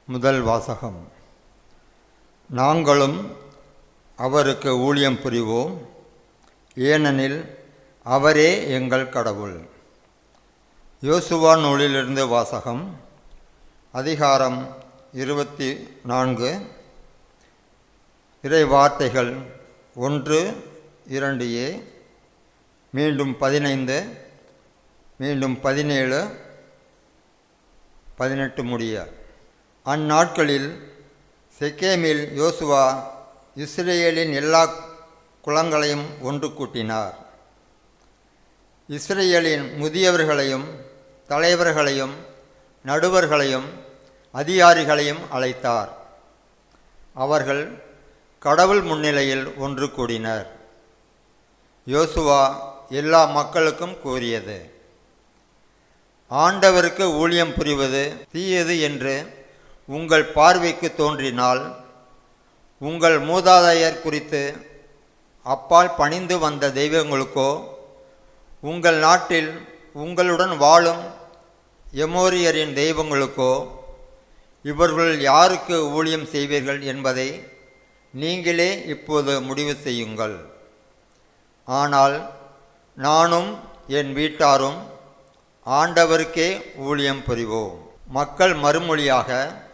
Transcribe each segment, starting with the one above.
முதல் வாசகம் நாங்களும் அவருக்கு ஊழியம் புரிவோம் ஏனெனில் அவரே எங்கள் கடவுள் யோசுவா நூலிலிருந்து வாசகம் அதிகாரம் இருபத்தி நான்கு இறை வார்த்தைகள் ஒன்று இரண்டு ஏ மீண்டும் பதினைந்து மீண்டும் பதினேழு பதினெட்டு முடிய அந்நாட்களில் செக்கேமில் யோசுவா இஸ்ரேலின் எல்லா குலங்களையும் ஒன்று கூட்டினார் இஸ்ரேலின் முதியவர்களையும் தலைவர்களையும் நடுவர்களையும் அதிகாரிகளையும் அழைத்தார் அவர்கள் கடவுள் முன்னிலையில் ஒன்று கூடினர் யோசுவா எல்லா மக்களுக்கும் கூறியது ஆண்டவருக்கு ஊழியம் புரிவது தீயது என்று உங்கள் பார்வைக்கு தோன்றினால் உங்கள் மூதாதையர் குறித்து அப்பால் பணிந்து வந்த தெய்வங்களுக்கோ உங்கள் நாட்டில் உங்களுடன் வாழும் எமோரியரின் தெய்வங்களுக்கோ இவர்கள் யாருக்கு ஊழியம் செய்வீர்கள் என்பதை நீங்களே இப்போது முடிவு செய்யுங்கள் ஆனால் நானும் என் வீட்டாரும் ஆண்டவருக்கே ஊழியம் புரிவோம் மக்கள் மறுமொழியாக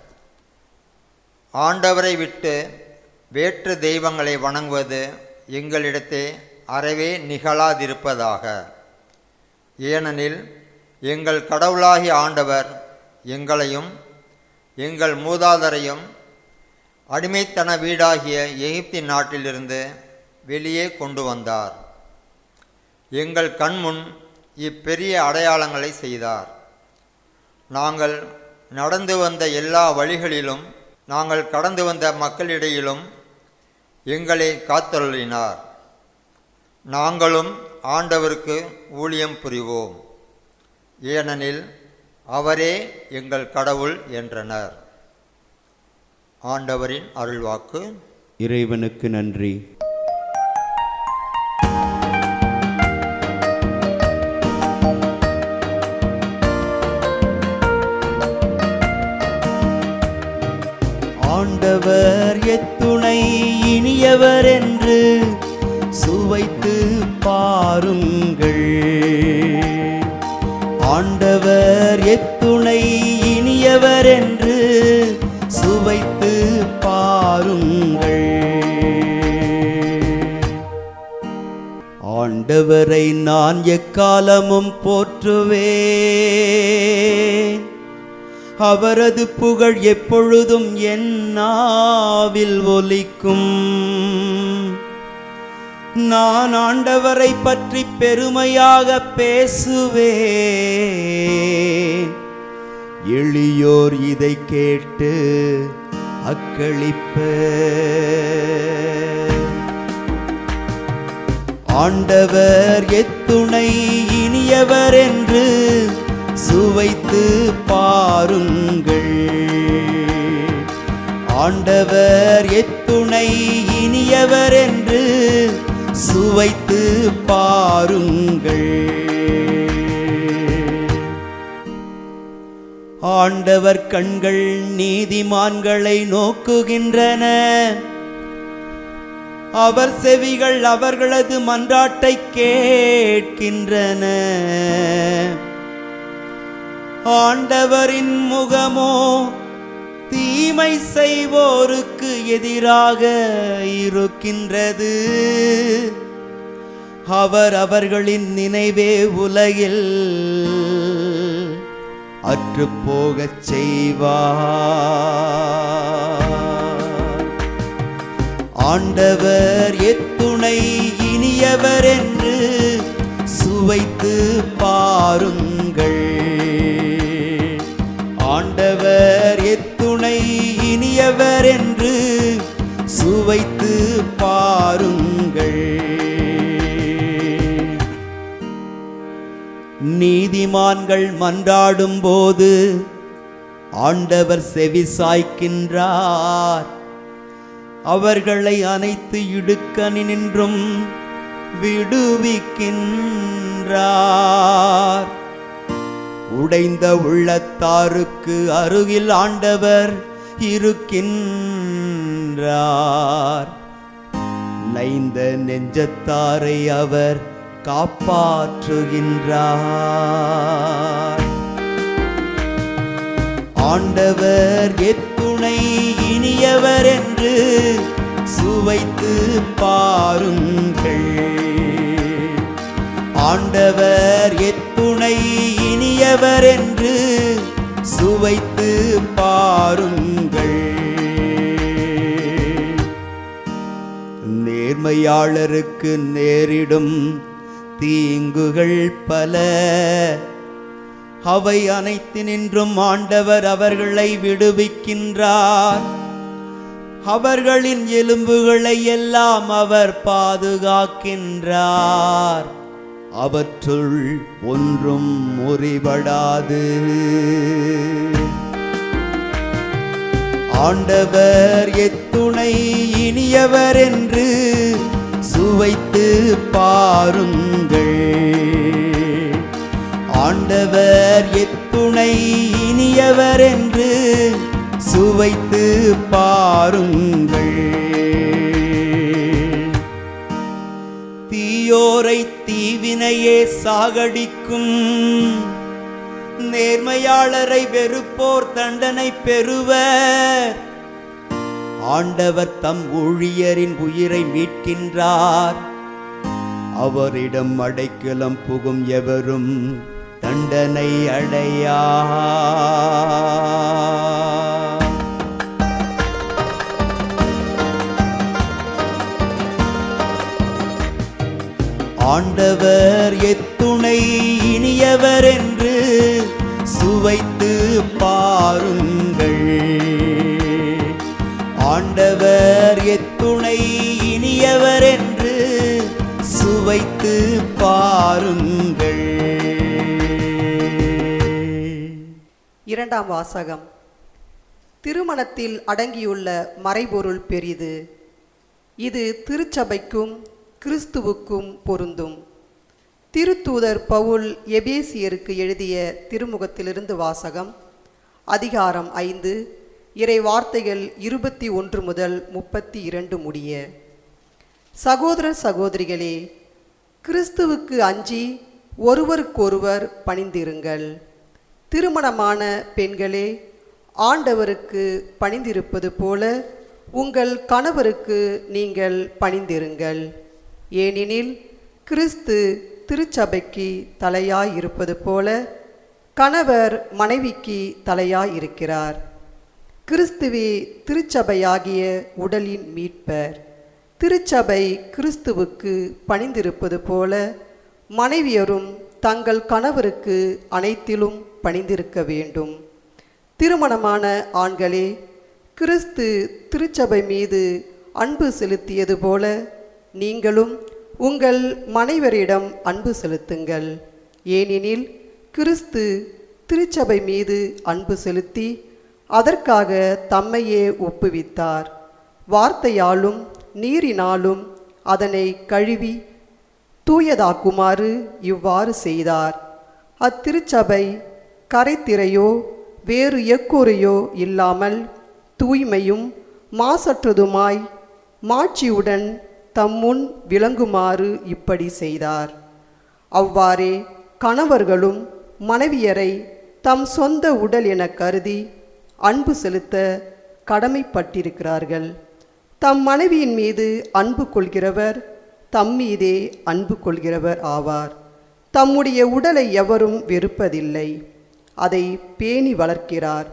ஆண்டவரை விட்டு வேற்று தெய்வங்களை வணங்குவது எங்களிடத்தே அறவே நிகழாதிருப்பதாக ஏனெனில் எங்கள் கடவுளாகிய ஆண்டவர் எங்களையும் எங்கள் மூதாதரையும் அடிமைத்தன வீடாகிய எகிப்தின் நாட்டிலிருந்து வெளியே கொண்டு வந்தார் எங்கள் கண்முன் இப்பெரிய அடையாளங்களை செய்தார் நாங்கள் நடந்து வந்த எல்லா வழிகளிலும் நாங்கள் கடந்து வந்த மக்களிடையிலும் எங்களை காத்தருளினார் நாங்களும் ஆண்டவருக்கு ஊழியம் புரிவோம் ஏனெனில் அவரே எங்கள் கடவுள் என்றனர் ஆண்டவரின் அருள்வாக்கு இறைவனுக்கு நன்றி ஆண்டவர் எத்துணை இனியவர் என்று சுவைத்து பாருங்கள் ஆண்டவர் எத்துணை இனியவர் என்று சுவைத்து பாருங்கள் ஆண்டவரை நான் எக்காலமும் போற்றுவேன் அவரது புகழ் எப்பொழுதும் என் நாவில் ஒலிக்கும் நான் ஆண்டவரை பற்றி பெருமையாக பேசுவேன் எளியோர் இதை கேட்டு அக்களிப்ப ஆண்டவர் எத்துணை இனியவர் என்று சுவைத்து பாருங்கள் ஆண்டவர் எத்துணை இனியவர் என்று சுவைத்து பாருங்கள் ஆண்டவர் கண்கள் நீதிமான்களை நோக்குகின்றன அவர் செவிகள் அவர்களது மன்றாட்டை கேட்கின்றன ஆண்டவரின் முகமோ தீமை செய்வோருக்கு எதிராக இருக்கின்றது அவர் அவர்களின் நினைவே உலகில் அற்றுப்போகச் செய்வார் ஆண்டவர் எத்துணை இனியவர் என்று சுவைத்து பாருங்கள் ஆண்டவர் எத்துணை இனியவர் என்று சுவைத்து பாருங்கள் நீதிமான்கள் மன்றாடும் போது ஆண்டவர் செவி சாய்க்கின்றார் அவர்களை அனைத்து இடுக்கணினின்றும் விடுவிக்கின்றார் உடைந்த உள்ளத்தாருக்கு அருகில் ஆண்டவர் இருக்கின்றார் நைந்த நெஞ்சத்தாரை அவர் காப்பாற்றுகின்றார் ஆண்டவர் எத்துணை இனியவர் என்று சுவைத்து பாருங்கள் ஆண்டவர் எத்துணை இனியவர் என்று சுவைத்து பாருங்கள் நேர்மையாளருக்கு நேரிடும் தீங்குகள் பல அவை அனைத்தினின்றும் ஆண்டவர் அவர்களை விடுவிக்கின்றார் அவர்களின் எலும்புகளை எல்லாம் அவர் பாதுகாக்கின்றார் அவற்றுள் ஒன்றும் முறிபடாது ஆண்டவர் எத்துணை இனியவர் என்று சுவைத்து பாருங்கள் ஆண்டவர் எத்துணை இனியவர் என்று சுவைத்து பாருங்கள் தீயோரை தீவினையே சாகடிக்கும் நேர்மையாளரை வெறுப்போர் தண்டனை பெறுவர் ஆண்டவர் தம் ஊழியரின் உயிரை மீட்கின்றார் அவரிடம் அடைக்கலம் புகும் எவரும் தண்டனை அடையா ஆண்டவர் எத்துணை இனியவர் என்று சுவைத்து பாருங்கள் ஆண்டவர் எத்துணை இனியவர் என்று சுவைத்து பாருங்கள் இரண்டாம் வாசகம் திருமணத்தில் அடங்கியுள்ள மறைபொருள் பெரிது இது திருச்சபைக்கும் கிறிஸ்துவுக்கும் பொருந்தும் திருத்தூதர் பவுல் எபேசியருக்கு எழுதிய திருமுகத்திலிருந்து வாசகம் அதிகாரம் ஐந்து இறை வார்த்தைகள் இருபத்தி ஒன்று முதல் முப்பத்தி இரண்டு முடிய சகோதர சகோதரிகளே கிறிஸ்துவுக்கு அஞ்சி ஒருவருக்கொருவர் பணிந்திருங்கள் திருமணமான பெண்களே ஆண்டவருக்கு பணிந்திருப்பது போல உங்கள் கணவருக்கு நீங்கள் பணிந்திருங்கள் ஏனெனில் கிறிஸ்து திருச்சபைக்கு தலையாய் இருப்பது போல கணவர் மனைவிக்கு தலையாய் இருக்கிறார் கிறிஸ்துவே திருச்சபையாகிய உடலின் மீட்பர் திருச்சபை கிறிஸ்துவுக்கு பணிந்திருப்பது போல மனைவியரும் தங்கள் கணவருக்கு அனைத்திலும் பணிந்திருக்க வேண்டும் திருமணமான ஆண்களே கிறிஸ்து திருச்சபை மீது அன்பு செலுத்தியது போல நீங்களும் உங்கள் மனைவரிடம் அன்பு செலுத்துங்கள் ஏனெனில் கிறிஸ்து திருச்சபை மீது அன்பு செலுத்தி அதற்காக தம்மையே ஒப்புவித்தார் வார்த்தையாலும் நீரினாலும் அதனை கழுவி தூயதாக்குமாறு இவ்வாறு செய்தார் அத்திருச்சபை கரைத்திரையோ வேறு எக்குறையோ இல்லாமல் தூய்மையும் மாசற்றதுமாய் மாட்சியுடன் தம்முன் விளங்குமாறு இப்படி செய்தார் அவ்வாறே கணவர்களும் மனைவியரை தம் சொந்த உடல் என கருதி அன்பு செலுத்த கடமைப்பட்டிருக்கிறார்கள் தம் மனைவியின் மீது அன்பு கொள்கிறவர் தம் மீதே அன்பு கொள்கிறவர் ஆவார் தம்முடைய உடலை எவரும் வெறுப்பதில்லை அதை பேணி வளர்க்கிறார்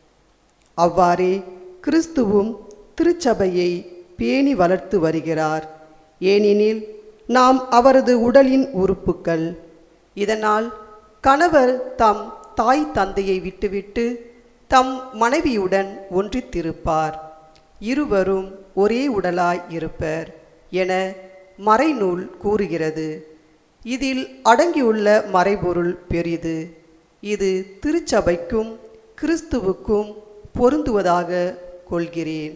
அவ்வாறே கிறிஸ்துவும் திருச்சபையை பேணி வளர்த்து வருகிறார் ஏனெனில் நாம் அவரது உடலின் உறுப்புக்கள் இதனால் கணவர் தம் தாய் தந்தையை விட்டுவிட்டு தம் மனைவியுடன் ஒன்றித்திருப்பார் இருவரும் ஒரே உடலாய் இருப்பர் என மறைநூல் கூறுகிறது இதில் அடங்கியுள்ள மறைபொருள் பெரிது இது திருச்சபைக்கும் கிறிஸ்துவுக்கும் பொருந்துவதாக கொள்கிறேன்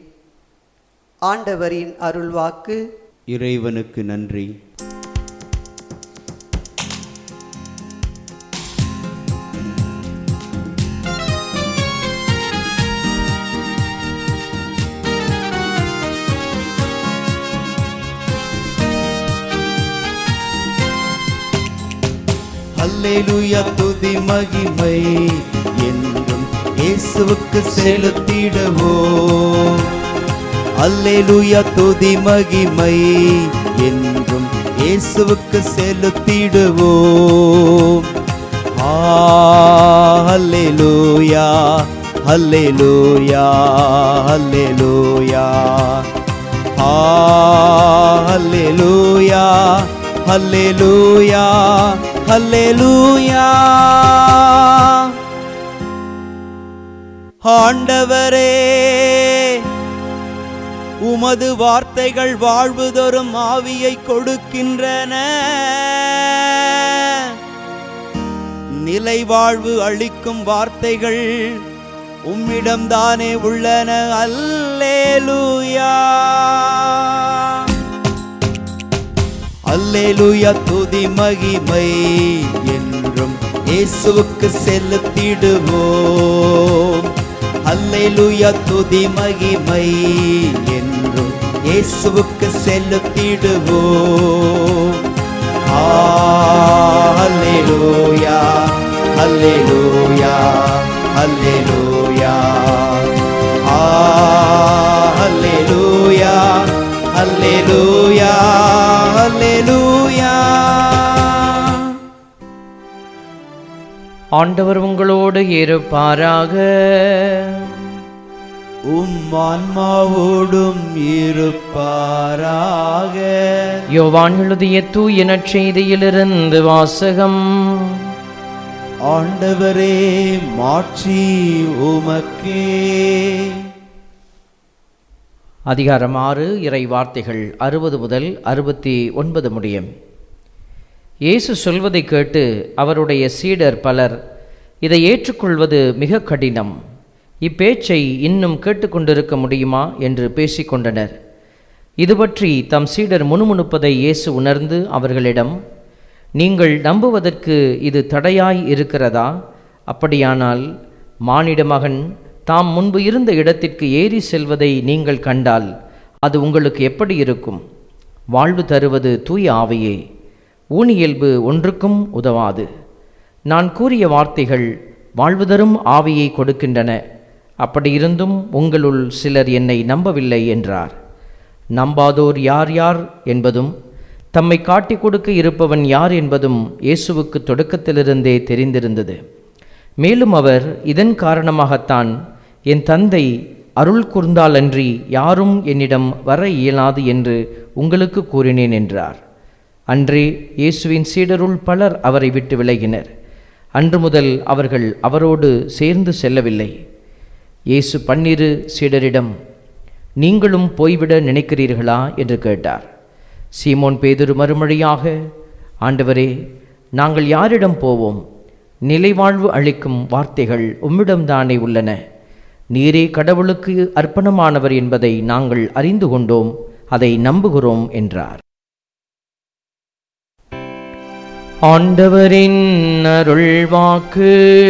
ஆண்டவரின் அருள்வாக்கு இறைவனுக்கு நன்றி அல்லேலூயா துதி மகிமை என்றும் இயேசுவுக்கு செலுத்திடுவோம் அல்லேலூயா துதி மகிமை என்றும் இயேசுவுக்கு செலுத்திடுவோம் ஆ, அல்லேலூயா அல்லேலூயா அல்லேலூயா ஆ, அல்லேலூயா அல்லேலூயா அல்லேலூயா ஆண்டவரே உமது வார்த்தைகள் வாழ்வு தரும் ஆவியை கொடுக்கின்றன நிலை வாழ்வு அளிக்கும் வார்த்தைகள் உம்மிடம்தானே உள்ளன அல்லேலூயா அல்லேலூயா துதி மகிமை என்றும் இயேசுவுக்கு செலுத்திடுவோம் அல்லேலூயா துதி மகிமை என்றும் இயேசுவுக்கு செலுத்திடுவோம் ஆ, அல்லேலூயா அல்லேலூயா அல்லேலூயா ஆ, அல்லேலூயா அல்லேலூயா அல்லேலூயா ஆண்டவர் உங்களோடு இருப்பாராக உம் ஆன்மாவோடும் இருப்பாராக யோவான் எழுதிய தூய நற்செய்தியிலிருந்து வாசகம் ஆண்டவரே மாட்சி உமக்கே அதிகாரம் ஆறு இறை வார்த்தைகள் அறுபது முதல் அறுபத்தி ஒன்பது முடியும் இயேசு சொல்வதை கேட்டு அவருடைய சீடர் பலர் இதை ஏற்றுக்கொள்வது மிக கடினம் இப்பேச்சை இன்னும் கேட்டுக்கொண்டிருக்க முடியுமா என்று பேசிக்கொண்டனர் இது பற்றி தம் சீடர் முணுமுணுப்பதை இயேசு உணர்ந்து அவர்களிடம் நீங்கள் நம்புவதற்கு இது தடையாய் இருக்கிறதா அப்படியானால் மானிட மகன் தாம் முன்பு இருந்த இடத்திற்கு ஏறி செல்வதை நீங்கள் கண்டால் அது உங்களுக்கு எப்படி இருக்கும் வாழ்வு தருவது தூய ஆவியே ஊனியல்பு ஒன்றுக்கும் உதவாது நான் கூறிய வார்த்தைகள் வாழ்வு தரும் ஆவியை கொடுக்கின்றன அப்படியிருந்தும் உங்களுள் சிலர் என்னை நம்பவில்லை என்றார் நம்பாதோர் யார் யார் என்பதும் தம்மை காட்டிக் கொடுக்க இருப்பவன் யார் என்பதும் இயேசுவுக்கு தொடக்கத்திலிருந்தே தெரிந்திருந்தது மேலும் அவர் இதன் காரணமாகத்தான் என் தந்தை அருள் கூர்ந்தாலன்றி யாரும் என்னிடம் வர இயலாது என்று உங்களுக்கு கூறினேன் என்றார் அன்றே இயேசுவின் சீடருள் பலர் அவரை விட்டு விலகினர் அன்று முதல் அவர்கள் அவரோடு சேர்ந்து செல்லவில்லை இயேசு பன்னிரு சீடரிடம் நீங்களும் போய்விட நினைக்கிறீர்களா என்று கேட்டார் சீமோன் பேதுரு மறுமொழியாக ஆண்டவரே நாங்கள் யாரிடம் போவோம் நிலைவாழ்வு அளிக்கும் வார்த்தைகள் உம்மிடம்தானே உள்ளன நீரே கடவுளுக்கு அர்ப்பணமானவர் என்பதை நாங்கள் அறிந்து கொண்டோம் அதை நம்புகிறோம் என்றார் ஆண்டவரின் அருள்வாக்கு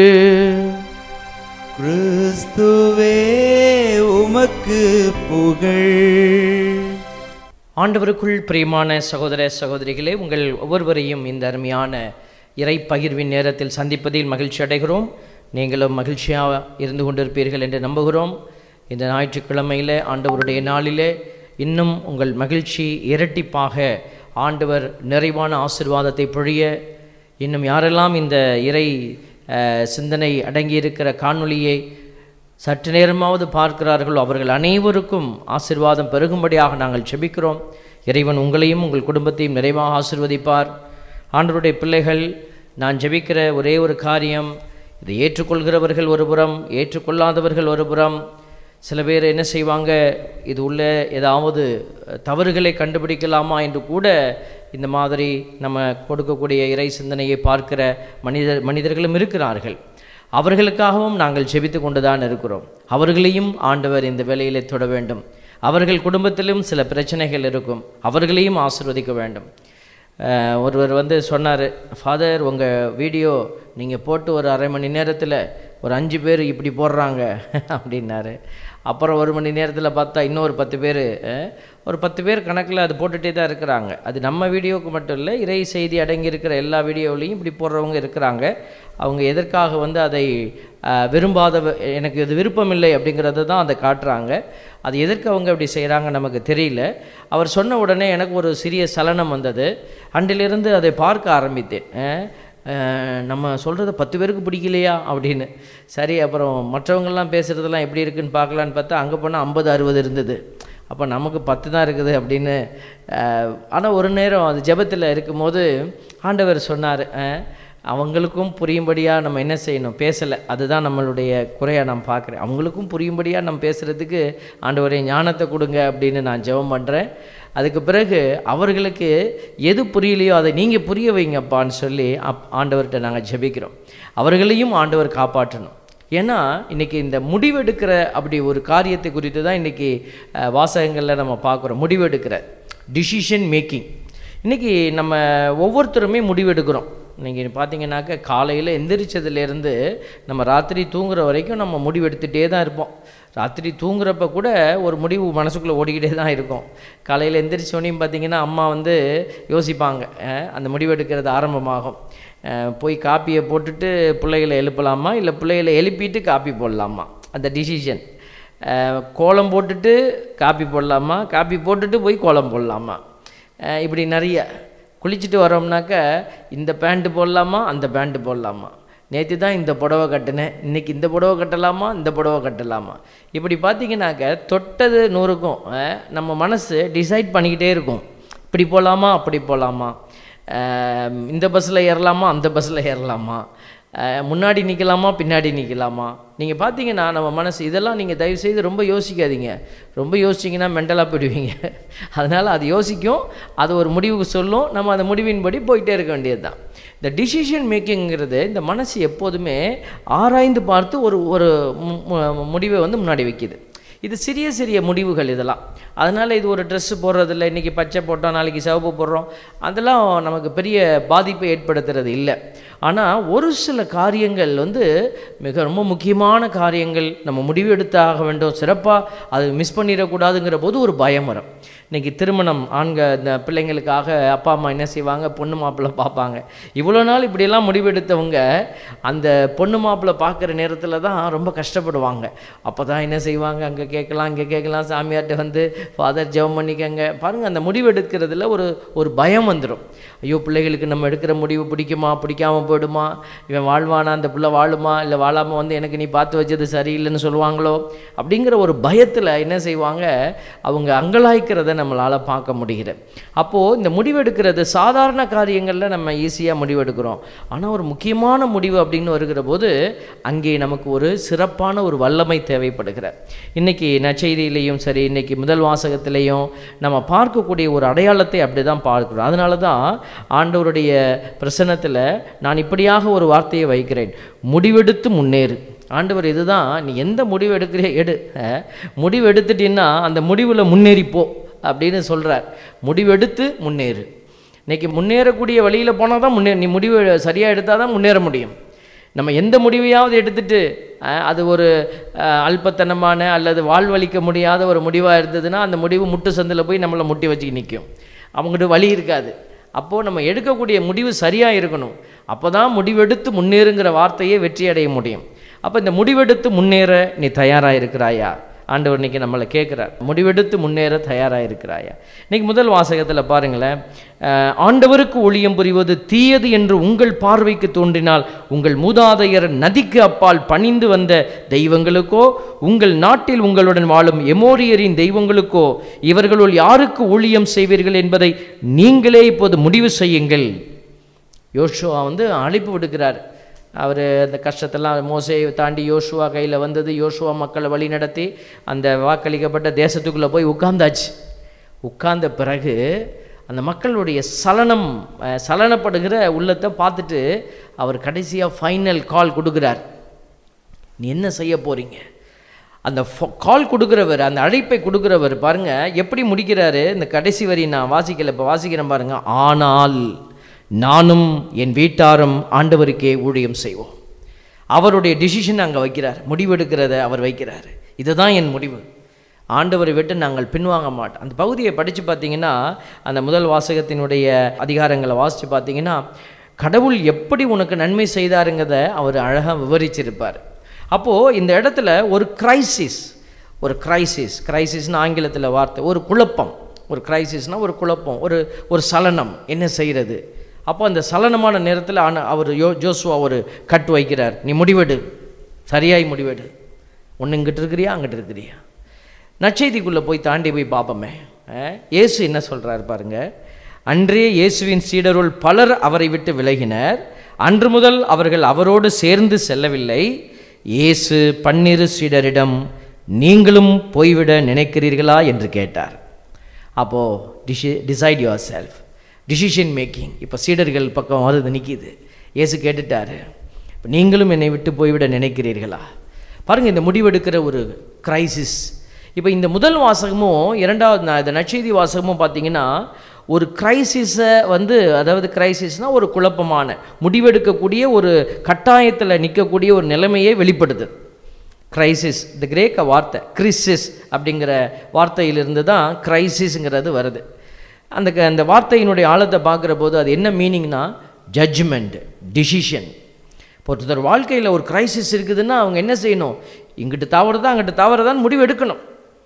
கிறிஸ்துவே உமக்கு புகழ் ஆண்டவருக்குள் பிரியமான சகோதர சகோதரிகளே உங்கள் ஒவ்வொருவரையும் இந்த அருமையான இறை பகிர்வின் நேரத்தில் சந்திப்பதில் மகிழ்ச்சி அடைகிறோம் நீங்களும் மகிழ்ச்சியாக இருந்து கொண்டிருப்பீர்கள் என்று நம்புகிறோம் இந்த ஞாயிற்றுக்கிழமையில் ஆண்டவருடைய நாளிலே இன்னும் உங்கள் மகிழ்ச்சி இரட்டிப்பாக ஆண்டவர் நிறைவான ஆசிர்வாதத்தை பொழிய இன்னும் யாரெல்லாம் இந்த இறை அஹ், சிந்தனை அடங்கியிருக்கிற காணொளியை சற்று நேரமாவது பார்க்கிறார்களோ அவர்கள் அனைவருக்கும் ஆசிர்வாதம் பெருகும்படியாக நாங்கள் செபிக்கிறோம் இறைவன் உங்களையும் உங்கள் குடும்பத்தையும் நிறைவாக ஆசிர்வதிப்பார் ஆண்டவருடைய பிள்ளைகள் நான் ஜெபிக்கிற ஒரே ஒரு காரியம் இதை ஏற்றுக்கொள்கிறவர்கள் ஒரு புறம் ஏற்றுக்கொள்ளாதவர்கள் ஒரு புறம் சில பேர் என்ன செய்வாங்க இது உள்ள ஏதாவது தவறுகளை கண்டுபிடிக்கலாமா என்று கூட இந்த மாதிரி நம்ம கொடுக்கக்கூடிய இறை சிந்தனையை பார்க்கிற மனிதர் மனிதர்களும் இருக்கிறார்கள் அவர்களுக்காகவும் நாங்கள் ஜெபித்து கொண்டுதான் இருக்கிறோம் அவர்களையும் ஆண்டவர் இந்த வேலையிலே தொட வேண்டும் அவர்கள் குடும்பத்திலும் சில பிரச்சனைகள் இருக்கும் அவர்களையும் ஆசிர்வதிக்க வேண்டும் அஹ், ஒருவர் வந்து சொன்னார் ஃபாதர் உங்கள் வீடியோ நீங்கள் போட்டு ஒரு அரை மணி நேரத்தில் ஒரு அஞ்சு பேர் இப்படி போடுறாங்க அப்படின்னாரு அப்புறம் ஒரு மணி நேரத்தில் பார்த்தா இன்னொரு பத்து பேர் ஒரு பத்து பேர் கணக்கில் அது போட்டுகிட்டே தான் இருக்கிறாங்க அது நம்ம வீடியோவுக்கு மட்டும் இல்லை இறை செய்தி அடங்கி இருக்கிற எல்லா வீடியோவிலையும் இப்படி போடுறவங்க இருக்கிறாங்க அவங்க எதற்காக வந்து அதை அஹ், விரும்பாத எனக்கு இது விருப்பம் இல்லை அப்படிங்கிறத தான் அதை காட்டுறாங்க அது எதற்கு அவங்க அப்படி செய்கிறாங்க நமக்கு தெரியல அவர் சொன்ன உடனே எனக்கு ஒரு சிறிய சலனம் வந்தது அன்றிலிருந்து அதை பார்க்க ஆரம்பித்தேன் அஹ், அஹ், நம்ம சொல்கிறத பத்து பேருக்கு பிடிக்கலையா அப்படின்னு சரி அப்புறம் மற்றவங்கெல்லாம் பேசுகிறதெல்லாம் எப்படி இருக்குன்னு பார்க்கலான்னு பார்த்தா அங்கே போனால் ஐம்பது அறுபது இருந்தது அப்போ நமக்கு பத்து தான் இருக்குது அப்படின்னு ஆனால் ஒரு நேரம் அது ஜெபத்தில் இருக்கும்போது ஆண்டவர் சொன்னார் அவங்களுக்கும் புரியும்படியாக நம்ம என்ன செய்யணும் பேசலை அதுதான் நம்மளுடைய குறையாக நான் பார்க்குறேன் அவங்களுக்கும் புரியும்படியாக நம்ம பேசுகிறதுக்கு ஆண்டவரே ஞானத்தை கொடுங்க அப்படின்னு நான் ஜெபம் பண்ணுறேன் அதுக்கு பிறகு அவர்களுக்கு எது புரியலையோ அதை நீங்கள் புரிய வைங்கப்பான்னு சொல்லி அப் ஆண்டவர்கிட்ட நாங்கள் ஜெபிக்கிறோம் அவர்களையும் ஆண்டவர் காப்பாற்றணும் ஏன்னா இன்றைக்கி இந்த முடிவெடுக்கிற அப்படி ஒரு காரியத்தை குறித்து தான் இன்றைக்கி வாசகங்களில் நம்ம பார்க்குறோம் முடிவெடுக்கிற டிசிஷன் மேக்கிங் இன்றைக்கி நம்ம ஒவ்வொருத்தருமே முடிவெடுக்கிறோம் நீங்கள் பார்த்தீங்கன்னாக்க காலையில் எந்திரிச்சதுலேருந்து நம்ம ராத்திரி தூங்குற வரைக்கும் நம்ம முடிவெடுத்துகிட்டே தான் இருப்போம் ராத்திரி தூங்குறப்ப கூட ஒரு முடிவு மனசுக்குள்ளே ஓடிக்கிட்டே தான் இருக்கும் காலையில் எந்திரிச்சோனையும் பார்த்தீங்கன்னா அம்மா வந்து யோசிப்பாங்க அஹ், அந்த முடிவெடுக்கிறது ஆரம்பமாகும் அஹ், போய் காப்பியை போட்டுட்டு பிள்ளைகளை எழுப்பலாமா இல்லை பிள்ளைகளை எழுப்பிட்டு காப்பி போடலாமா அந்த டிசிஷன் கோலம் போட்டுட்டு காப்பி போடலாமா காப்பி போட்டுட்டு போய் கோலம் போடலாமா அஹ், இப்படி நிறைய குளிச்சுட்டு வரோம்னாக்க இந்த பேண்ட்டு போடலாமா அந்த பேண்ட்டு போடலாமா நேற்று தான் இந்த புடவை கட்டினேன் இன்றைக்கி இந்த புடவை கட்டலாமா இந்த புடவை கட்டலாமா இப்படி பார்த்தீங்கன்னாக்க தொட்டது நூறுக்கும் அஹ், நம்ம மனசு டிசைட் பண்ணிக்கிட்டே இருக்கும் இப்படி போகலாமா அப்படி போகலாமா இந்த பஸ்ஸில் ஏறலாமா அந்த பஸ்ஸில் ஏறலாமா அஹ், முன்னாடி நிற்கலாமா பின்னாடி நிற்கலாமா நீங்கள் பார்த்தீங்கன்னா நம்ம மனசு இதெல்லாம் நீங்கள் தயவுசெய்து ரொம்ப யோசிக்காதீங்க ரொம்ப யோசிச்சிங்கன்னா மென்டலாக போயிடுவீங்க அதனால் அது யோசிக்கும் அது ஒரு முடிவுக்கு சொல்லும் நம்ம அந்த முடிவின்படி போயிட்டே இருக்க வேண்டியது தான் இந்த டிசிஷன் மேக்கிங்கிறது இந்த மனசு எப்போதுமே ஆராய்ந்து பார்த்து ஒரு ஒரு மு- மு- முடிவை வந்து முன்னாடி வைக்கிது இது சிறிய சிறிய முடிவுகள் இதெல்லாம் அதனால் இது ஒரு ட்ரெஸ்ஸு போடுறதில்ல இன்றைக்கி பச்சை போட்டோம் நாளைக்கு சிவப்பு போடுறோம் அதெல்லாம் நமக்கு பெரிய பாதிப்பை ஏற்படுத்துறது இல்லை ஆனால் ஒரு சில காரியங்கள் வந்து மிக ரொம்ப முக்கியமான காரியங்கள் நம்ம முடிவு எடுத்தாக வேண்டும் சிறப்பாக அது மிஸ் பண்ணிடக்கூடாதுங்கிற போது ஒரு பயம் வரும் இன்றைக்கி திருமணம் ஆண்க இந்த பிள்ளைங்களுக்காக அப்பா அம்மா என்ன செய்வாங்க பொண்ணு மாப்பிள்ளை பார்ப்பாங்க இவ்வளோ நாள் இப்படியெல்லாம் முடிவெடுத்தவங்க அந்த பொண்ணு மாப்பிள்ளை பார்க்குற நேரத்தில் தான் ரொம்ப கஷ்டப்படுவாங்க அப்போ தான் என்ன செய்வாங்க அங்கே கேட்கலாம் இங்கே கேட்கலாம் சாமியார்ட்ட வந்து ஃபாதர் ஜெபம் பண்ணிக்கங்க பாருங்கள் அந்த முடிவு எடுக்கிறதுல ஒரு ஒரு பயம் வந்துடும் ஐயோ பிள்ளைகளுக்கு நம்ம எடுக்கிற முடிவு பிடிக்குமா பிடிக்காம போயிடுமா இவன் வாழ்வானா அந்த பிள்ளை வாழுமா இல்லை வாழாமல் வந்து எனக்கு நீ பார்த்து வச்சது சரியில்லைன்னு சொல்லுவாங்களோ அப்படிங்கிற ஒரு பயத்தில் என்ன செய்வாங்க அவங்க அங்கலாய்க்கிறத நம்மளால் பார்க்க முடிகிறது அப்போது இந்த முடிவெடுக்கிறது சாதாரண காரியங்களில் நம்ம ஈஸியாக முடிவெடுக்கிறோம் ஆனால் ஒரு முக்கியமான முடிவு அப்படின்னு வருகிற போது அங்கே நமக்கு ஒரு சிறப்பான ஒரு வல்லமை தேவைப்படுகிற இன்னைக்கு நற்செய்தியிலையும் சரி இன்னைக்கு முதல் வாசகத்திலையும் நம்ம பார்க்கக்கூடிய ஒரு அடையாளத்தை அப்படி தான் பார்க்கிறோம் அதனால தான் ஆண்டவருடைய பிரசன்னத்தில் நான் இப்படியாக ஒரு வார்த்தையை வைக்கிறேன் முடிவெடுத்து முன்னேறு ஆண்டவர் இதுதான் நீ எந்த முடிவு எடுக்கிறியோ எடு அஹ், முடிவு எடுத்துட்டீன்னா அந்த முடிவில் முன்னேறிப்போ அப்படின்னு சொல்கிறார் முடிவெடுத்து முன்னேறு இன்னைக்கு முன்னேறக்கூடிய வழியில் போனால் தான் முன்னே நீ முடிவு சரியாக எடுத்தால் தான் முன்னேற முடியும் நம்ம எந்த முடிவையாவது எடுத்துட்டு அஹ், அது ஒரு அஹ், அல்பத்தனமான அல்லது வாழ்வழிக்க முடியாத ஒரு முடிவாக இருந்ததுன்னா அந்த முடிவு முட்டு சந்தில் போய் நம்மளை முட்டி வச்சு நிற்கும் அவங்ககிட்ட வழி இருக்காது அப்போது நம்ம எடுக்கக்கூடிய முடிவு சரியாக இருக்கணும் அப்போ தான் முடிவெடுத்து முன்னேறுங்கிற வார்த்தையே வெற்றி அடைய முடியும் அப்போ இந்த முடிவெடுத்து முன்னேற நீ தயாராக இருக்கிறாயா ஆண்டவர் இன்னைக்கு நம்மளை கேட்குறார் முடிவெடுத்து முன்னேற தயாராக இருக்கிறாயா இன்னைக்கு முதல் வாசகத்தில் பாருங்களேன் அஹ், ஆண்டவருக்கு ஒளியம் புரிவது தீயது என்று உங்கள் பார்வைக்கு தோன்றினால் உங்கள் மூதாதையர் நதிக்கு அப்பால் பணிந்து வந்த தெய்வங்களுக்கோ உங்கள் நாட்டில் உங்களுடன் வாழும் எமோரியரின் தெய்வங்களுக்கோ இவர்களுள் யாருக்கு ஊழியம் செய்வீர்கள் என்பதை நீங்களே இப்போது முடிவு செய்யுங்கள் யோசுவா வந்து அழைப்பு விடுக்கிறார் அவர் அந்த கஷ்டத்தெல்லாம் மோசையை தாண்டி யோசுவா கையில் வந்தது யோசுவா மக்களை வழி நடத்தி அந்த வாக்களிக்கப்பட்ட தேசத்துக்குள்ளே போய் உட்கார்ந்தாச்சு உட்கார்ந்த பிறகு அந்த மக்களுடைய சலனம் அஹ், சலனப்படுகிற உள்ளத்தை பார்த்துட்டு அவர் கடைசியாக ஃபைனல் கால் கொடுக்குறார் நீ என்ன செய்ய போறீங்க அந்த கால் கொடுக்குறவர் அந்த அழைப்பை கொடுக்குறவர் பாருங்க எப்படி முடிக்கிறாரு இந்த கடைசி வரி நான் வாசிக்கல இப்போ வாசிக்கிறேன் பாருங்க ஆனால் நானும் என் வீட்டாரும் ஆண்டவருக்கே ஊழியம் செய்வோம் அவருடைய டிசிஷன் அங்கே வைக்கிறார் முடிவெடுக்கிறத அவர் வைக்கிறார் இதுதான் என் முடிவு ஆண்டவரை விட்டு நாங்கள் பின்வாங்க மாட்டோம் அந்த பகுதியை படித்து பார்த்தீங்கன்னா அந்த முதல் வாசகத்தினுடைய அதிகாரங்களை வாசித்து பார்த்தீங்கன்னா கடவுள் எப்படி உனக்கு நன்மை செய்தாருங்கிறத அவர் அழகாக விவரிச்சிருப்பார் அப்போது இந்த இடத்துல ஒரு கிரைசிஸ் ஒரு கிரைசிஸ் கிரைசிஸ்னு ஆங்கிலத்தில் வார்த்தை ஒரு குழப்பம் ஒரு கிரைசிஸ்னால் ஒரு குழப்பம் ஒரு ஒரு சலனம் என்ன செய்கிறது அப்போ அந்த சலனமான நேரத்தில் ஆன அவர் யோ ஜோசுவா ஒரு கட் வைக்கிறார் நீ முடிவெடு சரியாய் முடிவெடு ஒன்று இங்கிட்டு இருக்கிறியா அங்கிட்டு இருக்கிறியா நற்செய்திக்குள்ளே போய் தாண்டி போய் பார்ப்போமே அஹ், இயேசு என்ன சொல்கிறார் பாருங்க அன்றே இயேசுவின் சீடருள் பலர் அவரை விட்டு விலகினர் அன்று முதல் அவர்கள் அவரோடு சேர்ந்து செல்லவில்லை இயேசு பன்னிரு சீடரிடம் நீங்களும் போய்விட நினைக்கிறீர்களா என்று கேட்டார் அப்போது டிசி decide yourself decision making இப்போ சீடர்கள் பக்கம் வருது நிற்கிது இயேசு கேட்டுட்டாரு இப்போ நீங்களும் என்னை விட்டு போய்விட நினைக்கிறீர்களா பாருங்கள் இந்த முடிவெடுக்கிற ஒரு கிரைசிஸ் இப்போ இந்த முதல் வாசகமும் இரண்டாவது ந- இந்த நற்செய்தி வாசகமும் பார்த்தீங்கன்னா ஒரு கிரைசிஸை வந்து அதாவது கிரைசிஸ்னால் ஒரு குழப்பமான முடிவெடுக்கக்கூடிய ஒரு கட்டாயத்தில் நிற்கக்கூடிய ஒரு நிலைமையை வெளிப்படுத்துது கிரைசிஸ் இந்த கிரேக்க வார்த்தை கிறிசிஸ் அப்படிங்கிற வார்த்தையிலிருந்து தான் கிரைசிஸ்ங்கிறது வருது அந்த க- அந்த வார்த்தையினுடைய ஆழத்தை பார்க்குற போது அது என்ன மீனிங்னா ஜட்ஜ்மெண்ட் டிசிஷன் இப்போ ஒருத்தர் வாழ்க்கையில் ஒரு கிரைசிஸ் இருக்குதுன்னா அவங்க என்ன செய்யணும் இங்கிட்டு தவறுதான் அங்கிட்டு தவறுதான் முடிவு எடுக்கணும்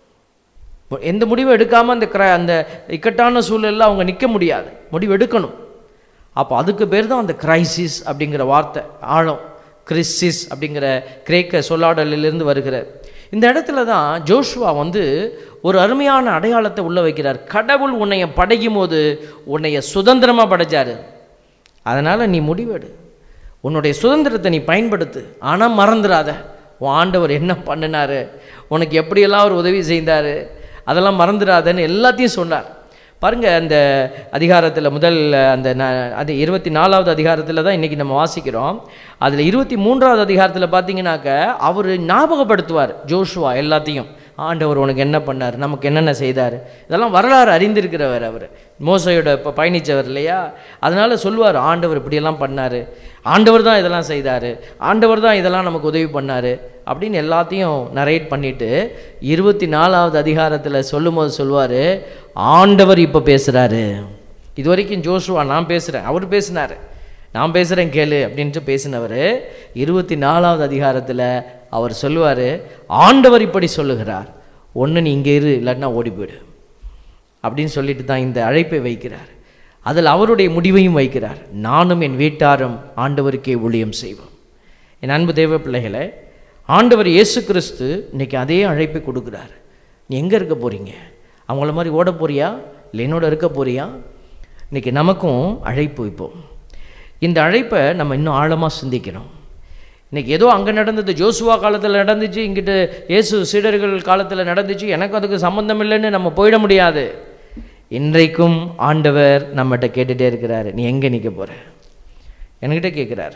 எந்த முடிவும் எடுக்காமல் அந்த கிர அந்த இக்கட்டான சூழலில் அவங்க நிற்க முடியாது முடிவு எடுக்கணும் அப்போ அதுக்கு பேர் தான் அந்த கிரைசிஸ் அப்படிங்கிற வார்த்தை ஆழம் கிறிஸ்டிஸ் அப்படிங்கிற கிரேக்க சொல்லாடலிலிருந்து வருகிற இந்த இடத்துல தான் ஜோஷுவா வந்து ஒரு அருமையான அடையாளத்தை உள்ள வைக்கிறார் கடவுள் உன்னைய படைக்கும் போது உன்னைய சுதந்திரமாக படைச்சாரு அதனால் நீ முடிவெடு உன்னுடைய சுதந்திரத்தை நீ பயன்படுத்து ஆனால் மறந்துடாத உன் ஆண்டவர் என்ன பண்ணினாரு உனக்கு எப்படியெல்லாம் அவர் உதவி செய்தார் அதெல்லாம் மறந்துடாதன்னு எல்லாத்தையும் சொன்னார் பாருங்க அந்த அதிகாரத்தில் முதல் அந்த ந- அது இருபத்தி நாலாவது அதிகாரத்தில் தான் இன்றைக்கி நம்ம வாசிக்கிறோம் அதில் இருபத்தி மூன்றாவது அதிகாரத்தில் பார்த்தீங்கன்னாக்க அவர் ஞாபகப்படுத்துவார் ஜோஷுவா எல்லாத்தையும் ஆண்டவர் உனக்கு என்ன பண்ணார் நமக்கு என்னென்ன செய்தார் இதெல்லாம் வரலாறு அறிந்திருக்கிறவர் அவர் மோசையோட இப்போ பயணித்தவர் இல்லையா அதனால சொல்லுவார் ஆண்டவர் இப்படியெல்லாம் பண்ணார் ஆண்டவர் தான் இதெல்லாம் செய்தார் ஆண்டவர் தான் இதெல்லாம் நமக்கு உதவி பண்ணார் அப்படின்னு எல்லாத்தையும் நரேட் பண்ணிட்டு இருபத்தி நாலாவது அதிகாரத்தில் சொல்லும்போது சொல்லுவார் ஆண்டவர் இப்போ பேசுகிறாரு இது வரைக்கும் ஜோஷுவா நான் பேசுகிறேன் அவர் பேசினார் நான் பேசுகிறேன் கேளு அப்படின்ட்டு பேசினவர் இருபத்தி நாலாவது அதிகாரத்தில் அவர் சொல்லுவார் ஆண்டவர் இப்படி சொல்லுகிறார் ஒன்று நீ இங்கே இரு இல்லாட்டினா ஓடி போயிடு அப்படின்னு சொல்லிட்டு தான் இந்த அழைப்பை வைக்கிறார் அதில் அவருடைய முடிவையும் வைக்கிறார் நானும் என் வீட்டாரும் ஆண்டவருக்கே ஊழியம் செய்வோம் என் அன்பு தேவ பிள்ளைகளை ஆண்டவர் இயேசு கிறிஸ்து இன்னைக்கு அதே அழைப்பை கொடுக்குறார் நீ எங்கே இருக்க போகிறீங்க அவங்கள மாதிரி ஓட போறியா இல்லை என்னோட இருக்க போறியா இன்னைக்கு நமக்கும் அழைப்பு இப்போ இந்த அழைப்பை நம்ம இன்னும் ஆழமாக சிந்திக்கணும் இன்னைக்கு ஏதோ அங்கே நடந்தது ஜோசுவா காலத்தில் நடந்துச்சு இங்கிட்டு இயேசு சீடர்கள் காலத்தில் நடந்துச்சு எனக்கு அதுக்கு சம்மந்தம் இல்லைன்னு நம்ம போயிட முடியாது இன்றைக்கும் ஆண்டவர் நம்மகிட்ட கேட்டுகிட்டே இருக்கிறாரு நீ எங்கே நிற்க போகிற என்கிட்ட கேட்குறாரு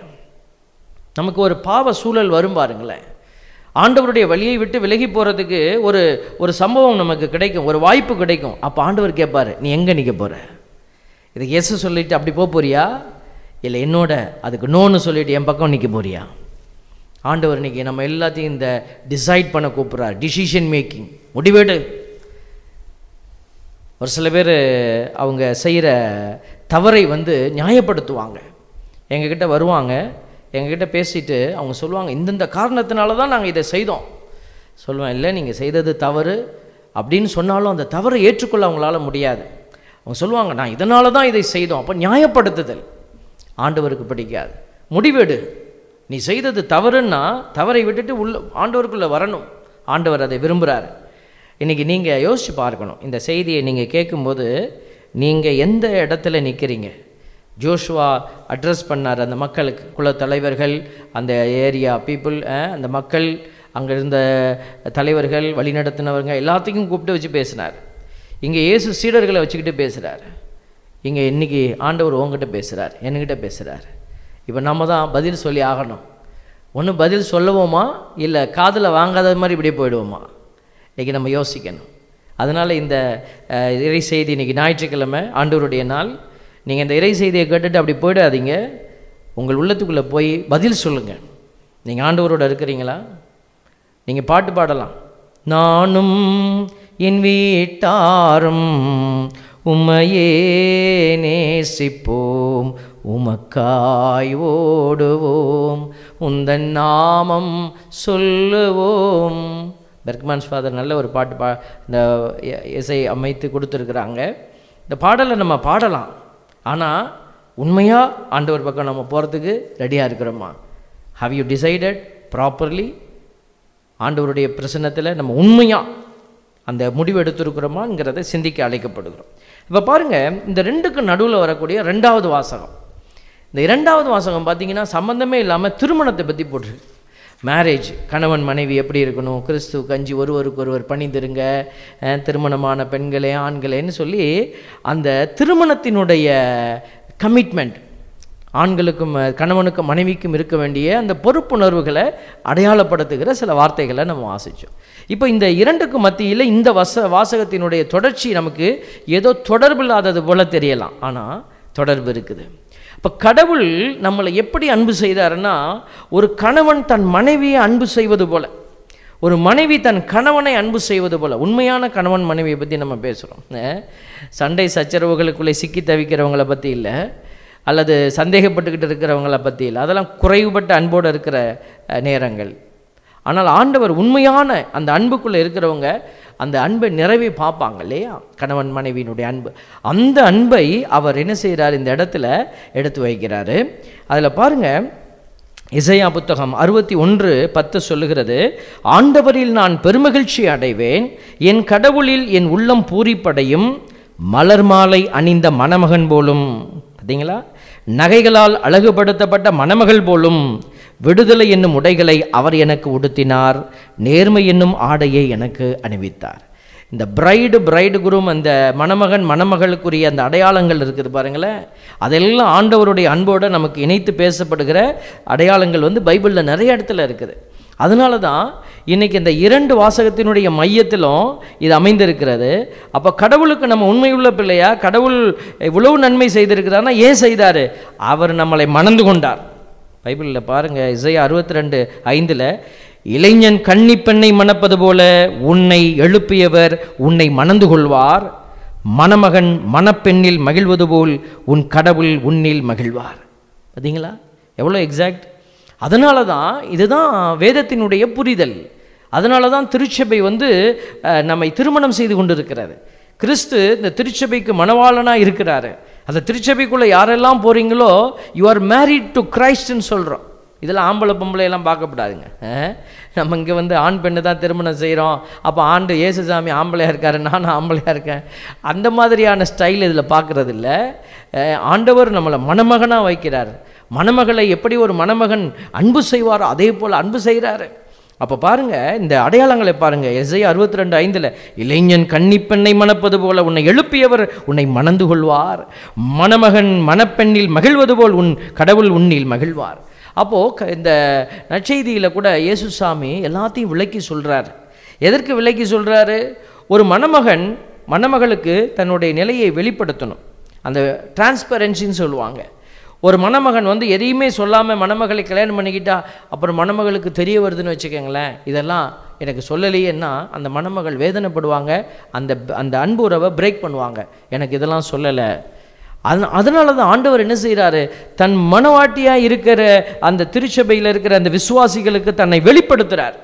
நமக்கு ஒரு பாவ சூழல் வரும் பாருங்களேன் ஆண்டவருடைய வழியை விட்டு விலகி போகிறதுக்கு ஒரு ஒரு சம்பவம் நமக்கு கிடைக்கும் ஒரு வாய்ப்பு கிடைக்கும் அப்போ ஆண்டவர் கேட்பாரு நீ எங்கே நிற்க போகிற இதை எஸ் சொல்லிட்டு அப்படி போக போறியா இல்லை என்னோட அதுக்கு நோன்னு சொல்லிட்டு என் பக்கம் நிற்க போறியா ஆண்டவர் இன்னைக்கு நம்ம எல்லாத்தையும் இந்த டிசைட் பண்ண கூப்பிட்றார் டிசிஷன் மேக்கிங் முடிவெடு ஒரு சில பேர் அவங்க செய்கிற தவறை வந்து நியாயப்படுத்துவாங்க எங்ககிட்ட வருவாங்க எங்ககிட்ட பேசிட்டு அவங்க சொல்லுவாங்க இந்தந்த காரணத்தினால தான் நாங்கள் இதை செய்தோம் சொல்லுவேன் இல்லை நீங்கள் செய்தது தவறு அப்படின்னு சொன்னாலும் அந்த தவறை ஏற்றுக்கொள்ள அவங்களால முடியாது அவங்க சொல்லுவாங்க நான் இதனால தான் இதை செய்தோம் அப்போ நியாயப்படுத்துதல் ஆண்டவருக்கு பிடிக்காது முடிவெடு நீ செய்தது தவறுன்னா தவறை விட்டுட்டு உள்ள ஆண்டவருக்குள்ளே வரணும் ஆண்டவர் அதை விரும்புகிறார் இன்றைக்கி நீங்கள் யோசித்து பார்க்கணும் இந்த செய்தியை நீங்கள் கேட்கும்போது நீங்கள் எந்த இடத்துல நிற்கிறீங்க ஜோஷுவா அட்ரஸ் பண்ணார் அந்த மக்களுக்கு குல தலைவர்கள் அந்த ஏரியா பீப்புள் அந்த மக்கள் அங்கே இருந்த தலைவர்கள் வழிநடத்தினவங்க எல்லாத்தையும் கூப்பிட்டு வச்சு பேசினார் இங்கே இயேசு சீடர்களை வச்சுக்கிட்டு பேசுகிறார் இங்கே இன்னைக்கு ஆண்டவர் உங்ககிட்ட பேசுகிறார் என்கிட்ட பேசுகிறார் இப்போ நம்ம தான் பதில் சொல்லி ஆகணும் ஒன்று பதில் சொல்லுவோமா இல்லை காதில் வாங்காத மாதிரி இப்படியே போயிடுவோமா இன்றைக்கி நம்ம யோசிக்கணும் அதனால் இந்த அஹ், இறை செய்தி இன்றைக்கி ஞாயிற்றுக்கிழமை ஆண்டவருடைய நாள் நீங்கள் இந்த இறை செய்தியை கேட்டுட்டு அப்படி போயிடாதீங்க உங்கள் உள்ளத்துக்குள்ளே போய் பதில் சொல்லுங்கள் நீங்கள் ஆண்டவரோட இருக்கிறீங்களா நீங்கள் பாட்டு பாடலாம் நானும் என் வீட்டாரும் உம்மையே நேசிப்போம் உமக்காய் ஓடுவோம் உந்தன் நாமம் சொல்லுவோம் பெர்க்மான்ஸ் ஃபாதர் நல்ல ஒரு பாட்டு பா இந்த இ- இசை அமைத்து கொடுத்துருக்குறாங்க இந்த பாடலை நம்ம பாடலாம் ஆனால் உண்மையாக ஆண்டவர் பக்கம் நம்ம போகிறதுக்கு ரெடியாக இருக்கிறோமா ஹவ் யூ டிசைடட் ப்ராப்பர்லி ஆண்டவருடைய பிரசன்னத்தில் நம்ம உண்மையாக அந்த முடிவு எடுத்திருக்கிறோமாங்கிறத சிந்திக்க அழைக்கப்படுகிறோம் இப்போ பாருங்கள் இந்த ரெண்டுக்கு நடுவில் வரக்கூடிய ரெண்டாவது வாசகம் இந்த இரண்டாவது வாசகம் பார்த்தீங்கன்னா சம்மந்தமே இல்லாமல் திருமணத்தை பற்றி போட்டிருக்கு மேரேஜ் கணவன் மனைவி எப்படி இருக்கணும் கிறிஸ்து கஞ்சி ஒருவருக்கு ஒருவர் பணிந்திருங்க அஹ், திருமணமான பெண்களே ஆண்களேன்னு சொல்லி அந்த திருமணத்தினுடைய கமிட்மெண்ட் ஆண்களுக்கும் அஹ், கணவனுக்கும் மனைவிக்கும் இருக்க வேண்டிய அந்த பொறுப்புணர்வுகளை அடையாளப்படுத்துகிற சில வார்த்தைகளை நம்ம வாசித்தோம் இப்போ இந்த இரண்டுக்கு மத்தியில் இந்த வச வாசகத்தினுடைய தொடர்ச்சி நமக்கு ஏதோ தொடர்பில்லாதது போல தெரியலாம் ஆனால் தொடர்பு இருக்குது இப்போ கடவுள் நம்மளை எப்படி அன்பு செய்தாருன்னா ஒரு கணவன் தன் மனைவியை அன்பு செய்வது போல ஒரு மனைவி தன் கணவனை அன்பு செய்வது போல உண்மையான கணவன் மனைவியை பற்றி நம்ம பேசுகிறோம் சண்டை சச்சரவுகளுக்குள்ளே சிக்கி தவிக்கிறவங்கள பற்றி இல்லை அல்லது சந்தேகப்பட்டுக்கிட்டு இருக்கிறவங்கள பற்றி இல்லை அதெல்லாம் குறைவுபட்ட அன்போடு இருக்கிற அஹ், நேரங்கள் ஆனால் ஆண்டவர் உண்மையான அந்த அன்புக்குள்ளே இருக்கிறவங்க அந்த அன்பை நிறைவே பார்ப்பாங்க இல்லையா கணவன் மனைவியினுடைய அன்பு அந்த அன்பை அவர் என்ன செய்கிறார் இந்த இடத்துல எடுத்து வைக்கிறாரு அதில் பாருங்கள் இசையா புத்தகம் அறுபத்தி ஒன்று பத்து சொல்லுகிறது ஆண்டவரில் நான் பெருமகிழ்ச்சி அடைவேன் என் கடவுளில் என் உள்ளம் பூரிப்படையும் மலர் மாலை அணிந்த மணமகன் போலும் பார்த்தீங்களா நகைகளால் அழகுபடுத்தப்பட்ட மணமகள் போலும் விடுதலை என்னும் உடைகளை அவர் எனக்கு உடுத்தினார் நேர்மை என்னும் ஆடையை எனக்கு அணிவித்தார் இந்த பிரைடு பிரைடு குரும் அந்த மணமகன் மணமகளுக்குரிய அந்த அடையாளங்கள் இருக்குது பாருங்களேன் அதெல்லாம் ஆண்டவருடைய அன்போடு நமக்கு இணைத்து பேசப்படுகிற அடையாளங்கள் வந்து பைபிளில் நிறைய இடத்துல இருக்குது அதனால தான் இன்னைக்கு இந்த இரண்டு வாசகத்தினுடைய மையத்திலும் இது அமைந்திருக்கிறது அப்போ கடவுளுக்கு நம்ம உண்மையுள்ள பிள்ளையா கடவுள் இவ்வளவு நன்மை செய்திருக்கிறார்னா ஏன் செய்தார் அவர் நம்மளை மணந்து கொண்டார் பைபிளில் பாருங்கள் இசையா அறுபத்தி ரெண்டு ஐந்தில் இளைஞன் கன்னி பெண்ணை மணப்பது போல உன்னை எழுப்பியவர் உன்னை மணந்து கொள்வார் மணமகன் மணப்பெண்ணில் மகிழ்வது போல் உன் கடவுள் உன்னில் மகிழ்வார் பார்த்தீங்களா எவ்வளோ எக்ஸாக்ட் அதனால தான் இதுதான் வேதத்தினுடைய புரிதல் அதனால தான் திருச்சபை வந்து அஹ், நம்மை திருமணம் செய்து கொண்டிருக்கிறது கிறிஸ்து இந்த திருச்சபைக்கு மணவாளனாக இருக்கிறாரு அந்த திருச்சபைக்குள்ளே யாரெல்லாம் போகிறீங்களோ யூ ஆர் மேரிட் டு கிரைஸ்ட்னு சொல்கிறோம் இதெல்லாம் ஆம்பளை பொம்பளை எல்லாம் பார்க்கப்படாதுங்க அஹ், நம்ம இங்கே வந்து ஆண் பெண்ணு தான் திருமணம் செய்கிறோம் அப்போ ஆண்டு இயேசுசாமி ஆம்பளையாக இருக்காரு நானும் ஆம்பளையாக இருக்கேன் அந்த மாதிரியான ஸ்டைல் இதில் பார்க்குறது இல்லை ஆண்டவர் நம்மளை மணமகனாக வைக்கிறார் மணமகளை எப்படி ஒரு மணமகன் அன்பு செய்வாரோ அதே போல் அன்பு செய்கிறாரு அப்போ பாருங்க இந்த அடையாளங்களை பாருங்க எஸ்ஐ அறுபத்தி ரெண்டு ஐந்தில் இளைஞன் கன்னிப்பெண்ணை மணப்பது போல உன்னை எழுப்பியவர் உன்னை மணந்து கொள்வார் மணமகன் மணப்பெண்ணில் மகிழ்வது போல் உன் கடவுள் உன்னில் மகிழ்வார் அப்போது க இந்த நற்செய்தியில் கூட இயேசுசாமி எல்லாத்தையும் விளக்கி சொல்கிறார் எதற்கு விளக்கி சொல்கிறாரு ஒரு மணமகன் மணமகளுக்கு தன்னுடைய நிலையை வெளிப்படுத்தணும் அந்த டிரான்ஸ்பரன்சின்னு சொல்லுவாங்க ஒரு மணமகன் வந்து எதையுமே சொல்லாமல் மணமகளை கல்யாணம் பண்ணிக்கிட்டா அப்புறம் மணமகளுக்கு தெரிய வருதுன்னு வச்சுக்கோங்களேன் இதெல்லாம் எனக்கு சொல்லலையேன்னா அந்த மணமகள் வேதனைப்படுவாங்க அந்த அந்த அன்பு உறவை பிரேக் பண்ணுவாங்க எனக்கு இதெல்லாம் சொல்லலை அது அதனால தான் ஆண்டவர் என்ன செய்கிறாரு தன் மனவாட்டியாக இருக்கிற அந்த திருச்சபையில் இருக்கிற அந்த விசுவாசிகளுக்கு தன்னை வெளிப்படுத்துகிறார்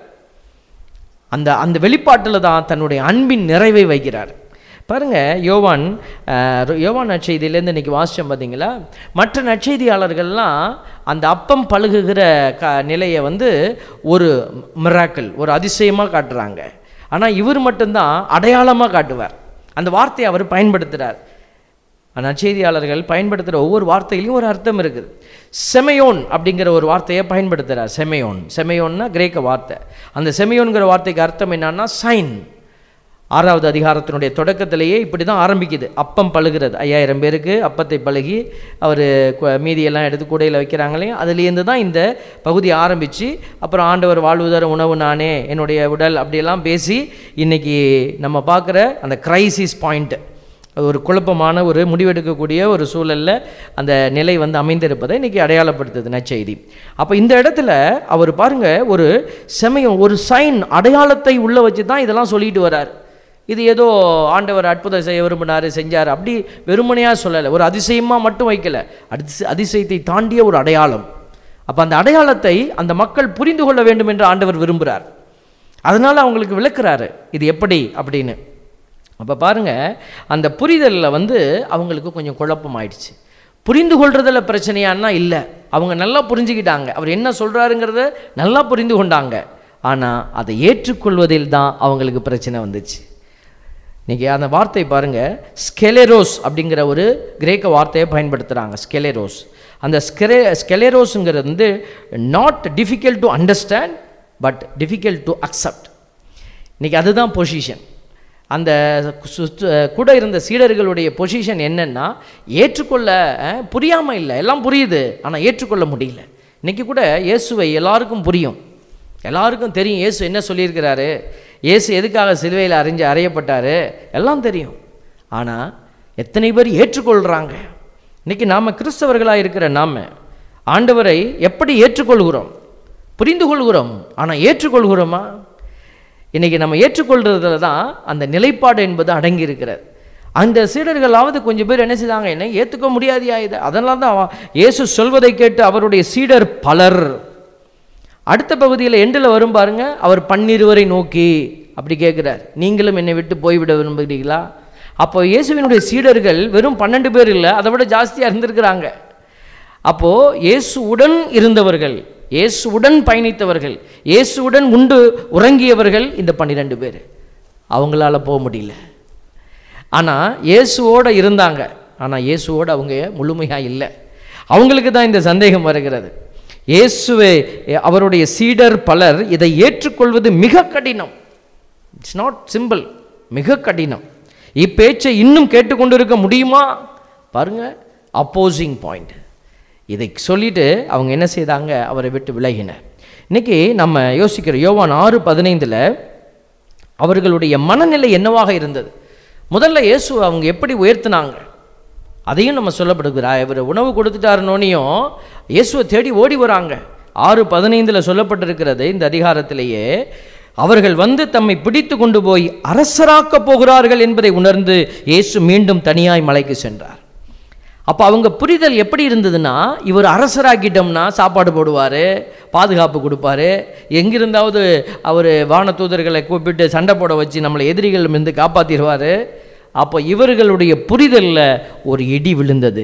அந்த அந்த வெளிப்பாட்டில் தான் தன்னுடைய அன்பின் நிறைவை வைக்கிறார் பாருங்க யோவான் அஹ், யோவான் நற்செய்தியிலேருந்து இன்னைக்கு வாசித்தோம் பார்த்தீங்களா மற்ற நற்செய்தியாளர்கள்லாம் அந்த அப்பம் பழுகுகிற க நிலையை வந்து ஒரு மிராக்கிள் ஒரு அதிசயமாக காட்டுறாங்க ஆனால் இவர் மட்டும்தான் அடையாளமாக காட்டுவார் அந்த வார்த்தையை அவர் பயன்படுத்துகிறார் நற்செய்தியாளர்கள் பயன்படுத்துகிற ஒவ்வொரு வார்த்தையிலையும் ஒரு அர்த்தம் இருக்குது செமையோன் அப்படிங்கிற ஒரு வார்த்தையை பயன்படுத்துகிறார் செமையோன் செமையோன்னா கிரேக்க வார்த்தை அந்த செமையோன்கிற வார்த்தைக்கு அர்த்தம் என்னன்னா சைன் ஆறாவது அதிகாரத்தினுடைய தொடக்கத்திலேயே இப்படி தான் ஆரம்பிக்குது அப்பம் பழுகிறது ஐயாயிரம் பேருக்கு அப்பத்தை பழகி அவர் மீதியெல்லாம் எடுத்து கூடையில் வைக்கிறாங்களே அதுலேருந்து தான் இந்த பகுதி ஆரம்பித்து அப்புறம் ஆண்டவர் வாழ்வுதர உணவு நானே என்னுடைய உடல் அப்படியெல்லாம் பேசி இன்னைக்கு நம்ம பார்க்குற அந்த கிரைசிஸ் பாயிண்ட்டு அது ஒரு குழப்பமான ஒரு முடிவெடுக்கக்கூடிய ஒரு சூழலில் அந்த நிலை வந்து அமைந்திருப்பதை இன்றைக்கி அடையாளப்படுத்துது நற்செய்தி அப்போ இந்த இடத்துல அவர் பாருங்க ஒரு செமயம் ஒரு சைன் அடையாளத்தை உள்ளே வச்சு தான் இதெல்லாம் சொல்லிட்டு வரார் இது ஏதோ ஆண்டவர் அற்புதம் செய்ய விரும்பினார் செஞ்சார் அப்படி வெறுமனையாக சொல்லலை ஒரு அதிசயமாக மட்டும் வைக்கல அதிச அதிசயத்தை தாண்டிய ஒரு அடையாளம் அப்போ அந்த அடையாளத்தை அந்த மக்கள் புரிந்து கொள்ள வேண்டும் என்று ஆண்டவர் விரும்புகிறார் அதனால் அவங்களுக்கு விளக்குறாரு இது எப்படி அப்படின்னு அப்போ பாருங்க அந்த புரிதலில் வந்து அவங்களுக்கு கொஞ்சம் குழப்பம் ஆயிடுச்சு புரிந்து கொள்றதுல பிரச்சனையான்னா இல்லை அவங்க நல்லா புரிஞ்சுக்கிட்டாங்க அவர் என்ன சொல்கிறாருங்கிறத நல்லா புரிந்து கொண்டாங்க ஆனால் அதை ஏற்றுக்கொள்வதில் தான் அவங்களுக்கு பிரச்சனை வந்துச்சு இன்னைக்கு அந்த வார்த்தை பாருங்க ஸ்கெலெரோஸ் அப்படிங்கிற ஒரு கிரேக்க வார்த்தையை பயன்படுத்துகிறாங்க ஸ்கெலெரோஸ் அந்த ஸ்கெலே ஸ்கெலெரோஸுங்கிறது வந்து not difficult to understand but difficult to accept இன்னைக்கு அதுதான் பொசிஷன் அந்த சுத்து கூட இருந்த சீடர்களுடைய பொசிஷன் என்னன்னா ஏற்றுக்கொள்ள அஹ், புரியாம இல்லை எல்லாம் புரியுது ஆனால் ஏற்றுக்கொள்ள முடியல இன்னைக்கு கூட இயேசுவை எல்லாருக்கும் புரியும் எல்லாருக்கும் தெரியும் இயேசு என்ன சொல்லியிருக்கிறாரு இயேசு எதுக்காக சிலுவையில் அறிஞ்சு அறையப்பட்டாரு எல்லாம் தெரியும் ஆனால் எத்தனை பேர் ஏற்றுக்கொள்கிறாங்க இன்னைக்கு நாம் கிறிஸ்தவர்களாக இருக்கிற நாம ஆண்டவரை எப்படி ஏற்றுக்கொள்கிறோம் புரிந்து கொள்கிறோம் ஆனால் ஏற்றுக்கொள்கிறோமா இன்னைக்கு நம்ம ஏற்றுக்கொள்றதுல தான் அந்த நிலைப்பாடு என்பது அடங்கி இருக்கிறது அந்த சீடர்களாவது கொஞ்சம் பேர் என்ன செய்தாங்க என்ன ஏற்றுக்க முடியாதியா இது அதனால தான் அவ- இயேசு சொல்வதை கேட்டு அவருடைய சீடர் பலர் அடுத்த பகுதியில் எண்டில் வரும் பாருங்க அவர் பன்னிருவரை நோக்கி அப்படி கேட்குறார் நீங்களும் என்னை விட்டு போய்விட விரும்புகிறீங்களா அப்போ இயேசுவினுடைய சீடர்கள் வெறும் பன்னெண்டு பேர் இல்லை அதை விட ஜாஸ்தியாக இருந்திருக்கிறாங்க அப்போ இயேசுவுடன் இருந்தவர்கள் இயேசுவுடன் பயணித்தவர்கள் இயேசுவுடன் உண்டு உறங்கியவர்கள் இந்த பன்னிரெண்டு பேர் அவங்களால போக முடியல ஆனால் இயேசுவோட இருந்தாங்க ஆனால் இயேசுவோட அவங்க முழுமையாக இல்லை அவங்களுக்கு தான் இந்த சந்தேகம் வருகிறது இயேசுவை அவருடைய சீடர் பலர் இதை ஏற்றுக்கொள்வது மிக கடினம் இட்ஸ் நாட் சிம்பிள் மிக கடினம் இப்பேச்சை இன்னும் கேட்டுக்கொண்டிருக்க முடியுமா பாருங்க அப்போசிங் பாயிண்ட் இதை சொல்லிட்டு அவங்க என்ன செய்தாங்க அவரை விட்டு விலகினர் இன்னைக்கு நம்ம யோசிக்கிறோம் யோவான் ஆறு பதினைந்தில் அவர்களுடைய மனநிலை என்னவாக இருந்தது முதல்ல இயேசு அவங்க எப்படி உயர்த்தினாங்க அதையும் நம்ம சொல்லப்படுகிறா இவர் உணவு கொடுத்துட்டாருனோனையும் இயேசுவை தேடி ஓடி வராங்க ஆறு பதினைந்தில் சொல்லப்பட்டிருக்கிறது இந்த அதிகாரத்திலேயே அவர்கள் வந்து தம்மை பிடித்து கொண்டு போய் அரசராக்கப் போகிறார்கள் என்பதை உணர்ந்து இயேசு மீண்டும் தனியாய் மலைக்கு சென்றார் அப்போ அவங்க புரிதல் எப்படி இருந்ததுன்னா இவர் அரசராக்கிட்டோம்னா சாப்பாடு போடுவார் பாதுகாப்பு கொடுப்பாரு எங்கிருந்தாவது அவர் வான தூதர்களை கூப்பிட்டு சண்டை போட வச்சு நம்மளை எதிரிகள் இருந்து காப்பாற்றிடுவார் அப்போ இவர்களுடைய புரிதலில் ஒரு இடி விழுந்தது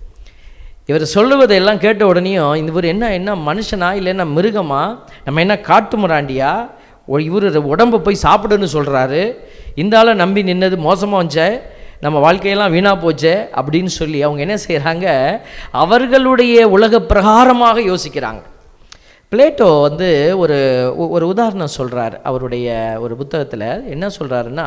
இவர் சொல்லுவதையெல்லாம் கேட்ட உடனேயும் இவர் என்ன என்ன மனுஷனா இல்லைன்னா மிருகமா நம்ம என்ன காட்டு முறாண்டியா இவர் உடம்பை போய் சாப்பிடுன்னு சொல்கிறாரு இந்த ஆளை நம்பி நின்னது மோசமாக வச்சே நம்ம வாழ்க்கையெல்லாம் வீணாக போச்சே அப்படின்னு சொல்லி அவங்க என்ன செய்கிறாங்க அவர்களுடைய உலக பிரகாரமாக யோசிக்கிறாங்க பிளேட்டோ வந்து ஒரு ஒ- ஒரு உதாரணம் சொல்கிறார் அவருடைய ஒரு புத்தகத்தில் என்ன சொல்கிறாருன்னா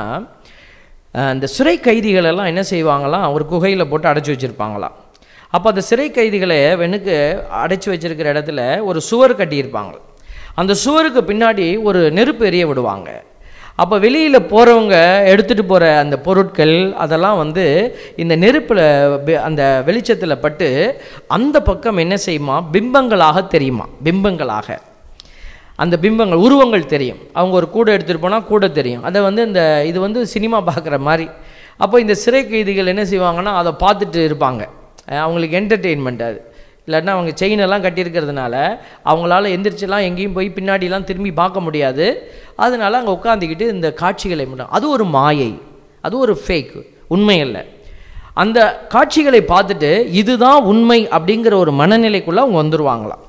அந்த சிறை கைதிகளெல்லாம் என்ன செய்வாங்களாம் ஒரு குகையில் போட்டு அடைச்சி வச்சுருப்பாங்களாம் அப்போ அந்த சிறை கைதிகளை வெனுக்கு அடைச்சி வச்சிருக்கிற இடத்துல ஒரு சுவர் கட்டியிருப்பாங்க அந்த சுவருக்கு பின்னாடி ஒரு நெருப்பு எரிய விடுவாங்க அப்போ வெளியில் போகிறவங்க எடுத்துகிட்டு போகிற அந்த பொருட்கள் அதெல்லாம் வந்து இந்த நெருப்பில் அந்த வெளிச்சத்தில் பட்டு அந்த பக்கம் என்ன செய்யுமா பிம்பங்களாக தெரியுமா பிம்பங்களாக அந்த பிம்பங்கள் உருவங்கள் தெரியும் அவங்க ஒரு கூடை எடுத்துகிட்டு போனால் கூடை தெரியும் அதை வந்து இந்த இது வந்து சினிமா பார்க்குற மாதிரி அப்போ இந்த சிறை கைதிகள் என்ன செய்வாங்கன்னா அதை பார்த்துட்டு இருப்பாங்க அஹ் அவங்களுக்கு என்டர்டெயின்மெண்ட் அது இல்லாட்டினா அவங்க செயின் எல்லாம் கட்டியிருக்கிறதுனால அவங்களால எந்திரிச்செல்லாம் எங்கேயும் போய் பின்னாடிலாம் திரும்பி பார்க்க முடியாது அதனால அங்கே உட்காந்துக்கிட்டு இந்த காட்சிகளை மட்டும் அது ஒரு மாயை அது ஒரு ஃபேக் உண்மை அல்ல அந்த காட்சிகளை பார்த்துட்டு இதுதான் உண்மை அப்படிங்கிற ஒரு மனநிலைக்குள்ளே அவங்க வந்துருவாங்களாம்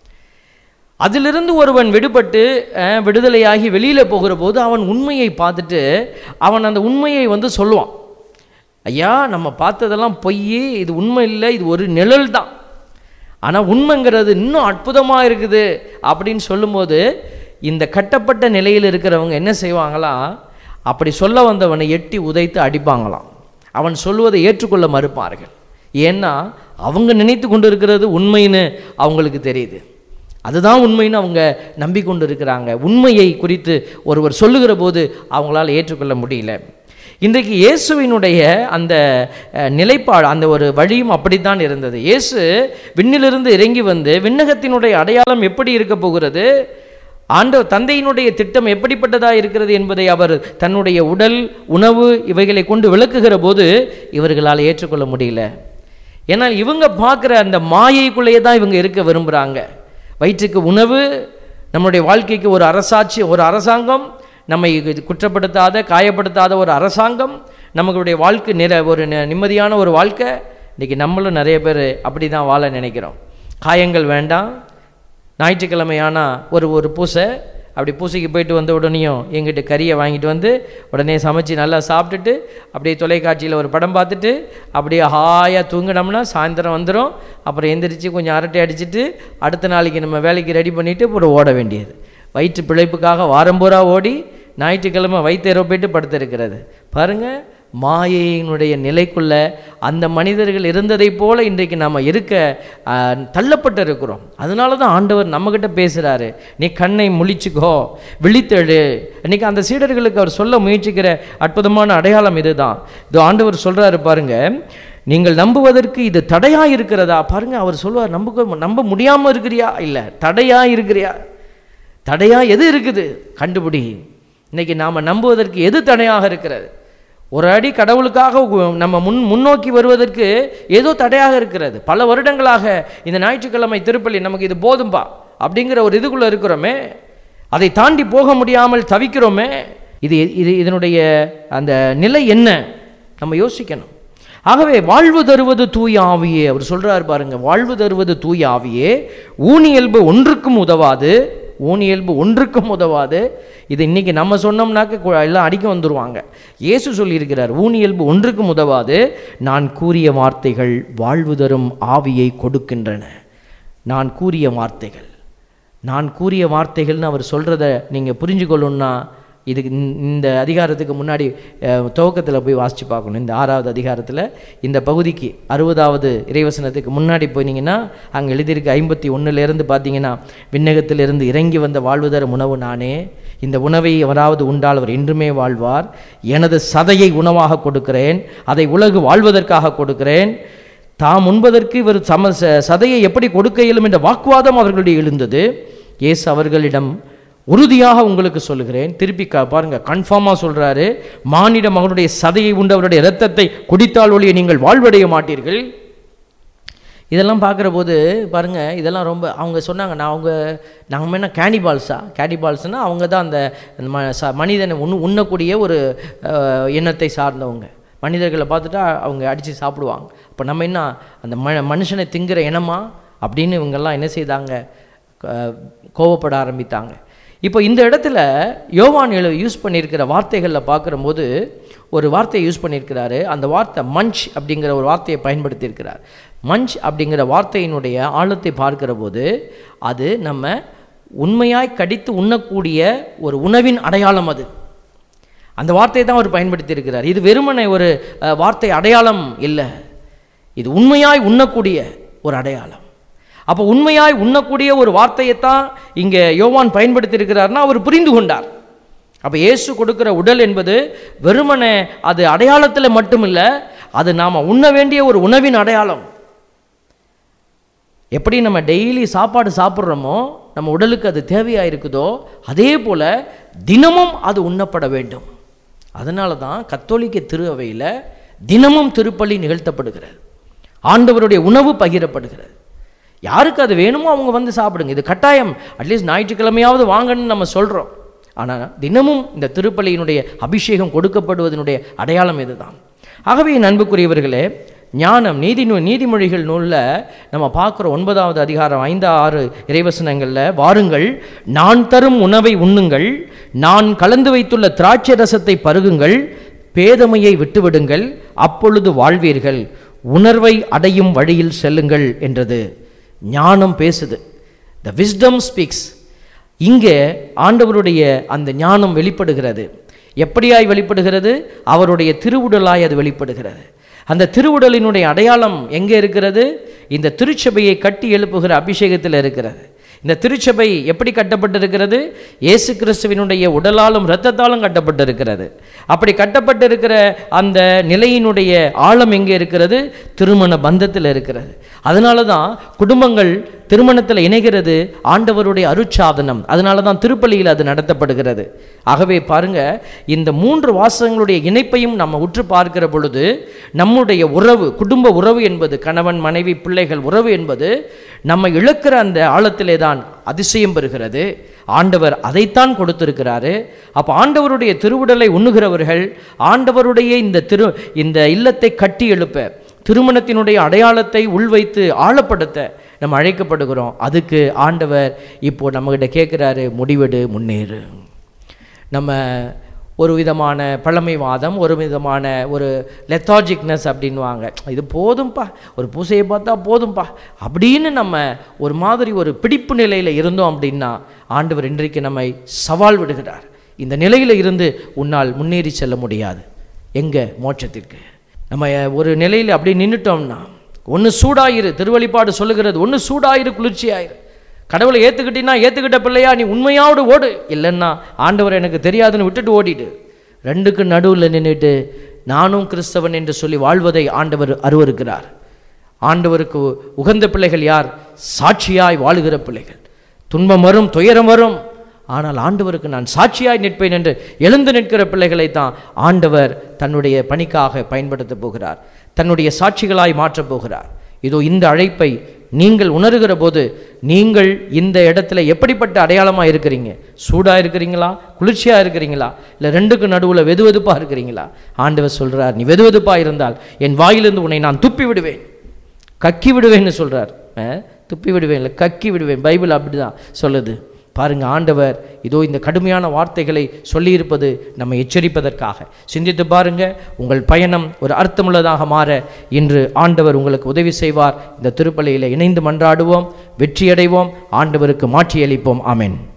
அதிலிருந்து ஒருவன் விடுபட்டு அஹ், விடுதலையாகி வெளியில் போகிற போது அவன் உண்மையை பார்த்துட்டு அவன் அந்த உண்மையை வந்து சொல்லுவான் ஐயா நம்ம பார்த்ததெல்லாம் பொய் இது உண்மை இல்லை இது ஒரு நிழல் தான் ஆனால் உண்மைங்கிறது இன்னும் அற்புதமாக இருக்குது அப்படின்னு சொல்லும்போது இந்த கட்டப்பட்ட நிலையில் இருக்கிறவங்க என்ன செய்வாங்களாம் அப்படி சொல்ல வந்தவனை எட்டி உதைத்து அடிப்பாங்களாம் அவன் சொல்வதை ஏற்றுக்கொள்ள மறுப்பார்கள் ஏன்னா அவங்க நினைத்து கொண்டு இருக்கிறது உண்மைன்னு அவங்களுக்கு தெரியுது அதுதான் உண்மைன்னு அவங்க நம்பிக்கொண்டு இருக்கிறாங்க உண்மையை குறித்து ஒருவர் சொல்லுகிற போது அவங்களால ஏற்றுக்கொள்ள முடியல இன்றைக்கு இயேசுவினுடைய அந்த அஹ், நிலைப்பாடு அந்த ஒரு வழியும் அப்படித்தான் இருந்தது இயேசு விண்ணிலிருந்து இறங்கி வந்து விண்ணகத்தினுடைய அடையாளம் எப்படி இருக்க போகிறது ஆண்டவர் தந்தையினுடைய திட்டம் எப்படிப்பட்டதா இருக்கிறது என்பதை அவர் தன்னுடைய உடல் உணவு இவைகளை கொண்டு விளக்குகிற போது இவர்களால் ஏற்றுக்கொள்ள முடியல ஏன்னால் இவங்க பார்க்குற அந்த மாயைக்குள்ளேயே தான் இவங்க இருக்க விரும்புகிறாங்க வயிற்றுக்கு உணவு நம்முடைய வாழ்க்கைக்கு ஒரு அரசாட்சி ஒரு அரசாங்கம் நம்மை இது குற்றப்படுத்தாத காயப்படுத்தாத ஒரு அரசாங்கம் நம்மளுடைய வாழ்க்கை நிற ஒரு நி- நிம்மதியான ஒரு வாழ்க்கை இன்றைக்கி நம்மளும் நிறைய பேர் அப்படி தான் வாழ நினைக்கிறோம் காயங்கள் வேண்டாம் ஞாயிற்றுக்கிழமை ஆனால் ஒரு ஒரு பூசை அப்படி பூசைக்கு போயிட்டு வந்த உடனேயும் எங்கிட்ட கறியை வாங்கிட்டு வந்து உடனே சமைச்சு நல்லா சாப்பிட்டுட்டு அப்படியே தொலைக்காட்சியில் ஒரு படம் பார்த்துட்டு அப்படியே ஹாயாக தூங்கினோம்னா சாயந்தரம் வந்துடும் அப்புறம் எந்திரிச்சு கொஞ்சம் அரட்டை அடிச்சிட்டு அடுத்த நாளைக்கு நம்ம வேலைக்கு ரெடி பண்ணிவிட்டு அப்புறம் ஓட வேண்டியது வயிற்று பிழைப்புக்காக வாரம் பூரா ஓடி ஞாயிற்றுக்கிழமை வயிற்று போயிட்டு படுத்திருக்கிறது பாருங்கள் மாயையினுடைய நிலைக்குள்ள அந்த மனிதர்கள் இருந்ததைப் போல இன்றைக்கு நாம் இருக்க ஆ, தள்ளப்பட்டு இருக்கிறோம் அதனால தான் ஆண்டவர் நம்மக்கிட்ட பேசுகிறாரு நீ கண்ணை முழிச்சுக்கோ விழித்தெழு இன்னைக்கு அந்த சீடர்களுக்கு அவர் சொல்ல முயற்சிக்கிற அற்புதமான அடையாளம் இதுதான் இது ஆண்டவர் சொல்கிறாரு பாருங்க நீங்கள் நம்புவதற்கு இது தடையா இருக்கிறதா பாருங்க அவர் சொல்லுவார் நம்ப நம்ப முடியாமல் இருக்கிறியா இல்லை தடையா இருக்கிறியா தடையா எது இருக்குது கண்டுபிடி இன்னைக்கு நாம் நம்புவதற்கு எது தடையாக இருக்கிறது ஒரு அடி கடவுளுக்காக உ- நம்ம முன் முன்னோக்கி வருவதற்கு ஏதோ தடையாக இருக்கிறது பல வருடங்களாக இந்த ஞாயிற்றுக்கிழமை திருப்பலி நமக்கு இது போதும்பா அப்படிங்கிற ஒரு இதுக்குள்ளே இருக்கிறோமே அதை தாண்டி போக முடியாமல் தவிக்கிறோமே இது இது இதனுடைய அந்த நிலை என்ன நம்ம யோசிக்கணும் ஆகவே வாழ்வு தருவது தூய ஆவியே அவர் சொல்றார் பாருங்க வாழ்வு தருவது தூய ஆவியே ஊனியல்பு ஒன்றுக்கும் உதவாது ஊனியல்பு ஒன்றுக்கும் உதவாது இது இன்னைக்கு நம்ம சொன்னோம்னாக்க கு- எல்லாம் அடிக்க வந்துருவாங்க இயேசு சொல்லியிருக்கிறார் ஊனியல்பு ஒன்றுக்கும் உதவாது நான் கூறிய வார்த்தைகள் வாழ்வு தரும் ஆவியை கொடுக்கின்றன நான் கூறிய வார்த்தைகள் நான் கூறிய வார்த்தைகள்னு அவர் சொல்கிறத நீங்கள் புரிஞ்சுக்கொள்ளணும்னா இதுக்கு இந்த- இந்த அதிகாரத்துக்கு முன்னாடி துவக்கத்தில் போய் வாசித்து பார்க்கணும் இந்த ஆறாவது அதிகாரத்தில் இந்த பகுதிக்கு அறுபதாவது இறைவசனத்துக்கு முன்னாடி போனீங்கன்னா அங்கே எழுதியிருக்க ஐம்பத்தி ஒன்றுலேருந்து பார்த்தீங்கன்னா விண்ணகத்திலிருந்து இறங்கி வந்த வாழ்வுதர உணவு நானே இந்த உணவை எவராவது உண்டால் அவர் என்றுமே வாழ்வார் எனது சதையை உணவாக கொடுக்கிறேன் அதை உலகு வாழ்வதற்காக கொடுக்கிறேன் தாம் உண்பதற்கு இவர் சம ச- சதையை எப்படி கொடுக்க இயலும் என்ற வாக்குவாதம் அவர்களுடைய எழுந்தது இயேசு அவர்களிடம் உறுதியாக உங்களுக்கு சொல்லுகிறேன் திருப்பி க பாருங்க கன்ஃபார்மாக சொல்றாரு மானிட மகனுடைய சதையை உண்டவருடைய இரத்தத்தை குடித்தால் ஒழிய நீங்கள் வாழ்வடைய மாட்டீர்கள் இதெல்லாம் பார்க்குற போது பாருங்க இதெல்லாம் ரொம்ப அவங்க சொன்னாங்க நான் அவங்க நாங்கள் என்ன கேனிபால்ஸா கேனிபால்ஸ்னால் அவங்க தான் அந்த அந்த ம ச மனிதனை உண்ணு உண்ணக்கூடிய ஒரு அஹ், எண்ணத்தை சார்ந்தவங்க மனிதர்களை பார்த்துட்டா அவங்க அடித்து சாப்பிடுவாங்க அப்போ நம்ம என்ன அந்த ம மனுஷனை திங்கிற இனமா அப்படின்னு இவங்கெல்லாம் என்ன செய்தாங்க க- கோவப்பட ஆரம்பித்தாங்க இப்போ இந்த இடத்துல யோவான் எழு யூஸ் பண்ணியிருக்கிற வார்த்தைகளில் பார்க்குறம்போது ஒரு வார்த்தையை யூஸ் பண்ணியிருக்கிறாரு அந்த வார்த்தை மஞ்ச் அப்படிங்கிற ஒரு வார்த்தையை பயன்படுத்தியிருக்கிறார் மஞ்ச் அப்படிங்கிற வார்த்தையினுடைய ஆழத்தை பார்க்கிற போது அது நம்ம உண்மையாய் கடித்து உண்ணக்கூடிய ஒரு உணவின் அடையாளம் அது அந்த வார்த்தையை தான் அவர் பயன்படுத்தியிருக்கிறார் இது வெறுமனே ஒரு அஹ், வார்த்தை அடையாளம் இல்லை இது உண்மையாய் உண்ணக்கூடிய ஒரு அடையாளம் அப்போ உண்மையாய் உண்ணக்கூடிய ஒரு வார்த்தையைத்தான் இங்கே யோவான் பயன்படுத்தியிருக்கிறார்னா அவர் புரிந்து கொண்டார் அப்போ இயேசு கொடுக்கிற உடல் என்பது வெறுமனே அது அடையாளத்தில் மட்டுமில்ல அது நாம் உண்ண வேண்டிய ஒரு உணவின் அடையாளம் எப்படி நம்ம டெய்லி சாப்பாடு சாப்பிட்றோமோ நம்ம உடலுக்கு அது தேவையாக இருக்குதோ அதே போல் தினமும் அது உண்ணப்பட வேண்டும் அதனால தான் கத்தோலிக்க திரு அவையில் தினமும் திருப்பலி நிகழ்த்தப்படுகிறது ஆண்டவருடைய உணவு பகிரப்படுகிறது யாருக்கு அது வேணுமோ அவங்க வந்து சாப்பிடுங்க இது கட்டாயம் அட்லீஸ்ட் ஞாயிற்றுக்கிழமையாவது வாங்கன்னு நம்ம சொல்கிறோம் ஆனால் தினமும் இந்த திருப்பலியினுடைய அபிஷேகம் கொடுக்கப்படுவதனுடைய அடையாளம் இதுதான் ஆகவே என் அன்புக்குரியவர்களே ஞானம் நீதி நூ நீதிமொழிகள் நூலில் நம்ம பார்க்குற ஒன்பதாவது அதிகாரம் ஐந்து ஆறு இறைவசனங்களில் வாருங்கள் நான் தரும் உணவை உண்ணுங்கள் நான் கலந்து வைத்துள்ள திராட்சை ரசத்தை பருகுங்கள் பேதமையை விட்டுவிடுங்கள் அப்பொழுது வாழ்வீர்கள் உணர்வை அடையும் வழியில் செல்லுங்கள் என்றது ஞானம் பேசுது த விஸ்டம் ஸ்பீக்ஸ் இங்கே ஆண்டவருடைய அந்த ஞானம் வெளிப்படுகிறது எப்படியாய் வெளிப்படுகிறது அவருடைய திருவுடலாய் அது வெளிப்படுகிறது அந்த திருவுடலினுடைய அடையாளம் எங்கே இருக்கிறது இந்த திருச்சபையை கட்டி எழுப்புகிற அபிஷேகத்தில் இருக்கிறது இந்த திருச்சபை எப்படி கட்டப்பட்டிருக்கிறது இயேசு கிறிஸ்துவினுடைய உடலாலும் இரத்தத்தாலும் கட்டப்பட்டிருக்கிறது அப்படி கட்டப்பட்டிருக்கிற அந்த நிலையினுடைய ஆழம் எங்கே இருக்கிறது திருமண பந்தத்தில் இருக்கிறது அதனால தான் குடும்பங்கள் திருமணத்தில் இணைகிறது ஆண்டவருடைய அருட்சாதனம் அதனால தான் திருப்பலியில் அது நடத்தப்படுகிறது ஆகவே பாருங்க இந்த மூன்று வாசகங்களுடைய இணைப்பையும் நம்ம உற்று பார்க்கிற பொழுது நம்முடைய உறவு குடும்ப உறவு என்பது கணவன் மனைவி பிள்ளைகள் உறவு என்பது நம்ம இழக்கிற அந்த ஆழத்திலே தான் அதிசயம் பெறுகிறது ஆண்டவர் அதைத்தான் கொடுத்திருக்கிறாரு அப்போ ஆண்டவருடைய திருவுடலை உண்ணுகிறவர்கள் ஆண்டவருடைய இந்த திரு இந்த இல்லத்தை கட்டி எழுப்ப திருமணத்தினுடைய அடையாளத்தை உள்வைத்து ஆழப்படுத்த நம்ம அழைக்கப்படுகிறோம் அதுக்கு ஆண்டவர் இப்போ நம்மகிட்ட கேட்குறாரு முடிவெடு முன்னேறு நம்ம ஒரு விதமான பழமைவாதம் ஒரு விதமான ஒரு லெத்தாஜிக்னஸ் அப்படின்வாங்க இது போதும்பா ஒரு பூசையை பார்த்தா போதும்பா அப்படின்னு நம்ம ஒரு மாதிரி ஒரு பிடிப்பு நிலையில் இருந்தோம் அப்படின்னா ஆண்டவர் இன்றைக்கு நம்மை சவால் விடுகிறார் இந்த நிலையில் இருந்து உன்னால் முன்னேறி செல்ல முடியாது எங்கே மோட்சத்திற்கு நம்ம ஒரு நிலையில் அப்படியே நின்றுட்டோம்னா ஒன்று சூடாயிரு திருவழிப்பாடு சொல்லுகிறது ஒன்று சூடாயிரு குளிர்ச்சியாயிரு கடவுளை ஏற்றுக்கிட்டீங்கன்னா ஏற்றுக்கிட்ட பிள்ளையா நீ உண்மையோடு ஓடு இல்லைன்னா ஆண்டவர் எனக்கு தெரியாதுன்னு விட்டுட்டு ஓடிடு ரெண்டுக்கு நடுவில் நின்றுட்டு நானும் கிறிஸ்தவன் என்று சொல்லி வாழ்வதை ஆண்டவர் அருவருக்கிறார் ஆண்டவருக்கு உகந்த பிள்ளைகள் யார் சாட்சியாய் வாழுகிற பிள்ளைகள் துன்பம் வரும் துயரம் வரும் ஆனால் ஆண்டவருக்கு நான் சாட்சியாய் நிற்பேன் என்று எழுந்து நிற்கிற பிள்ளைகளை தான் ஆண்டவர் தன்னுடைய பணிக்காக பயன்படுத்தப் போகிறார் தன்னுடைய சாட்சிகளாய் மாற்றப் போகிறார் இதோ இந்த அழைப்பை நீங்கள் உணர்கிற போது நீங்கள் இந்த இடத்துல எப்படிப்பட்ட அடையாளமாக இருக்கிறீங்க சூடாக இருக்கிறீங்களா குளிர்ச்சியாக இருக்கிறீங்களா இல்லை ரெண்டுக்கு நடுவில் வெதுவெதுப்பாக இருக்கிறீங்களா ஆண்டவர் சொல்கிறார் நீ வெதுவெதுப்பாக இருந்தால் என் வாயிலிருந்து உன்னை நான் துப்பி விடுவேன் கக்கி விடுவேன்னு சொல்கிறார் துப்பி விடுவேன் இல்லை கக்கி விடுவேன் பைபிள் அப்படிதான் சொல்லுது பாருங்க ஆண்டவர் இதோ இந்த கடுமையான வார்த்தைகளை சொல்லியிருப்பது நம்ம எச்சரிப்பதற்காக சிந்தித்து பாருங்க உங்கள் பயணம் ஒரு அர்த்தமுள்ளதாக மாற இன்று ஆண்டவர் உங்களுக்கு உதவி செய்வார் இந்த திருப்பலியில் இணைந்து மன்றாடுவோம் வெற்றியடைவோம் ஆண்டவருக்கு மாற்றியளிப்போம் ஆமென்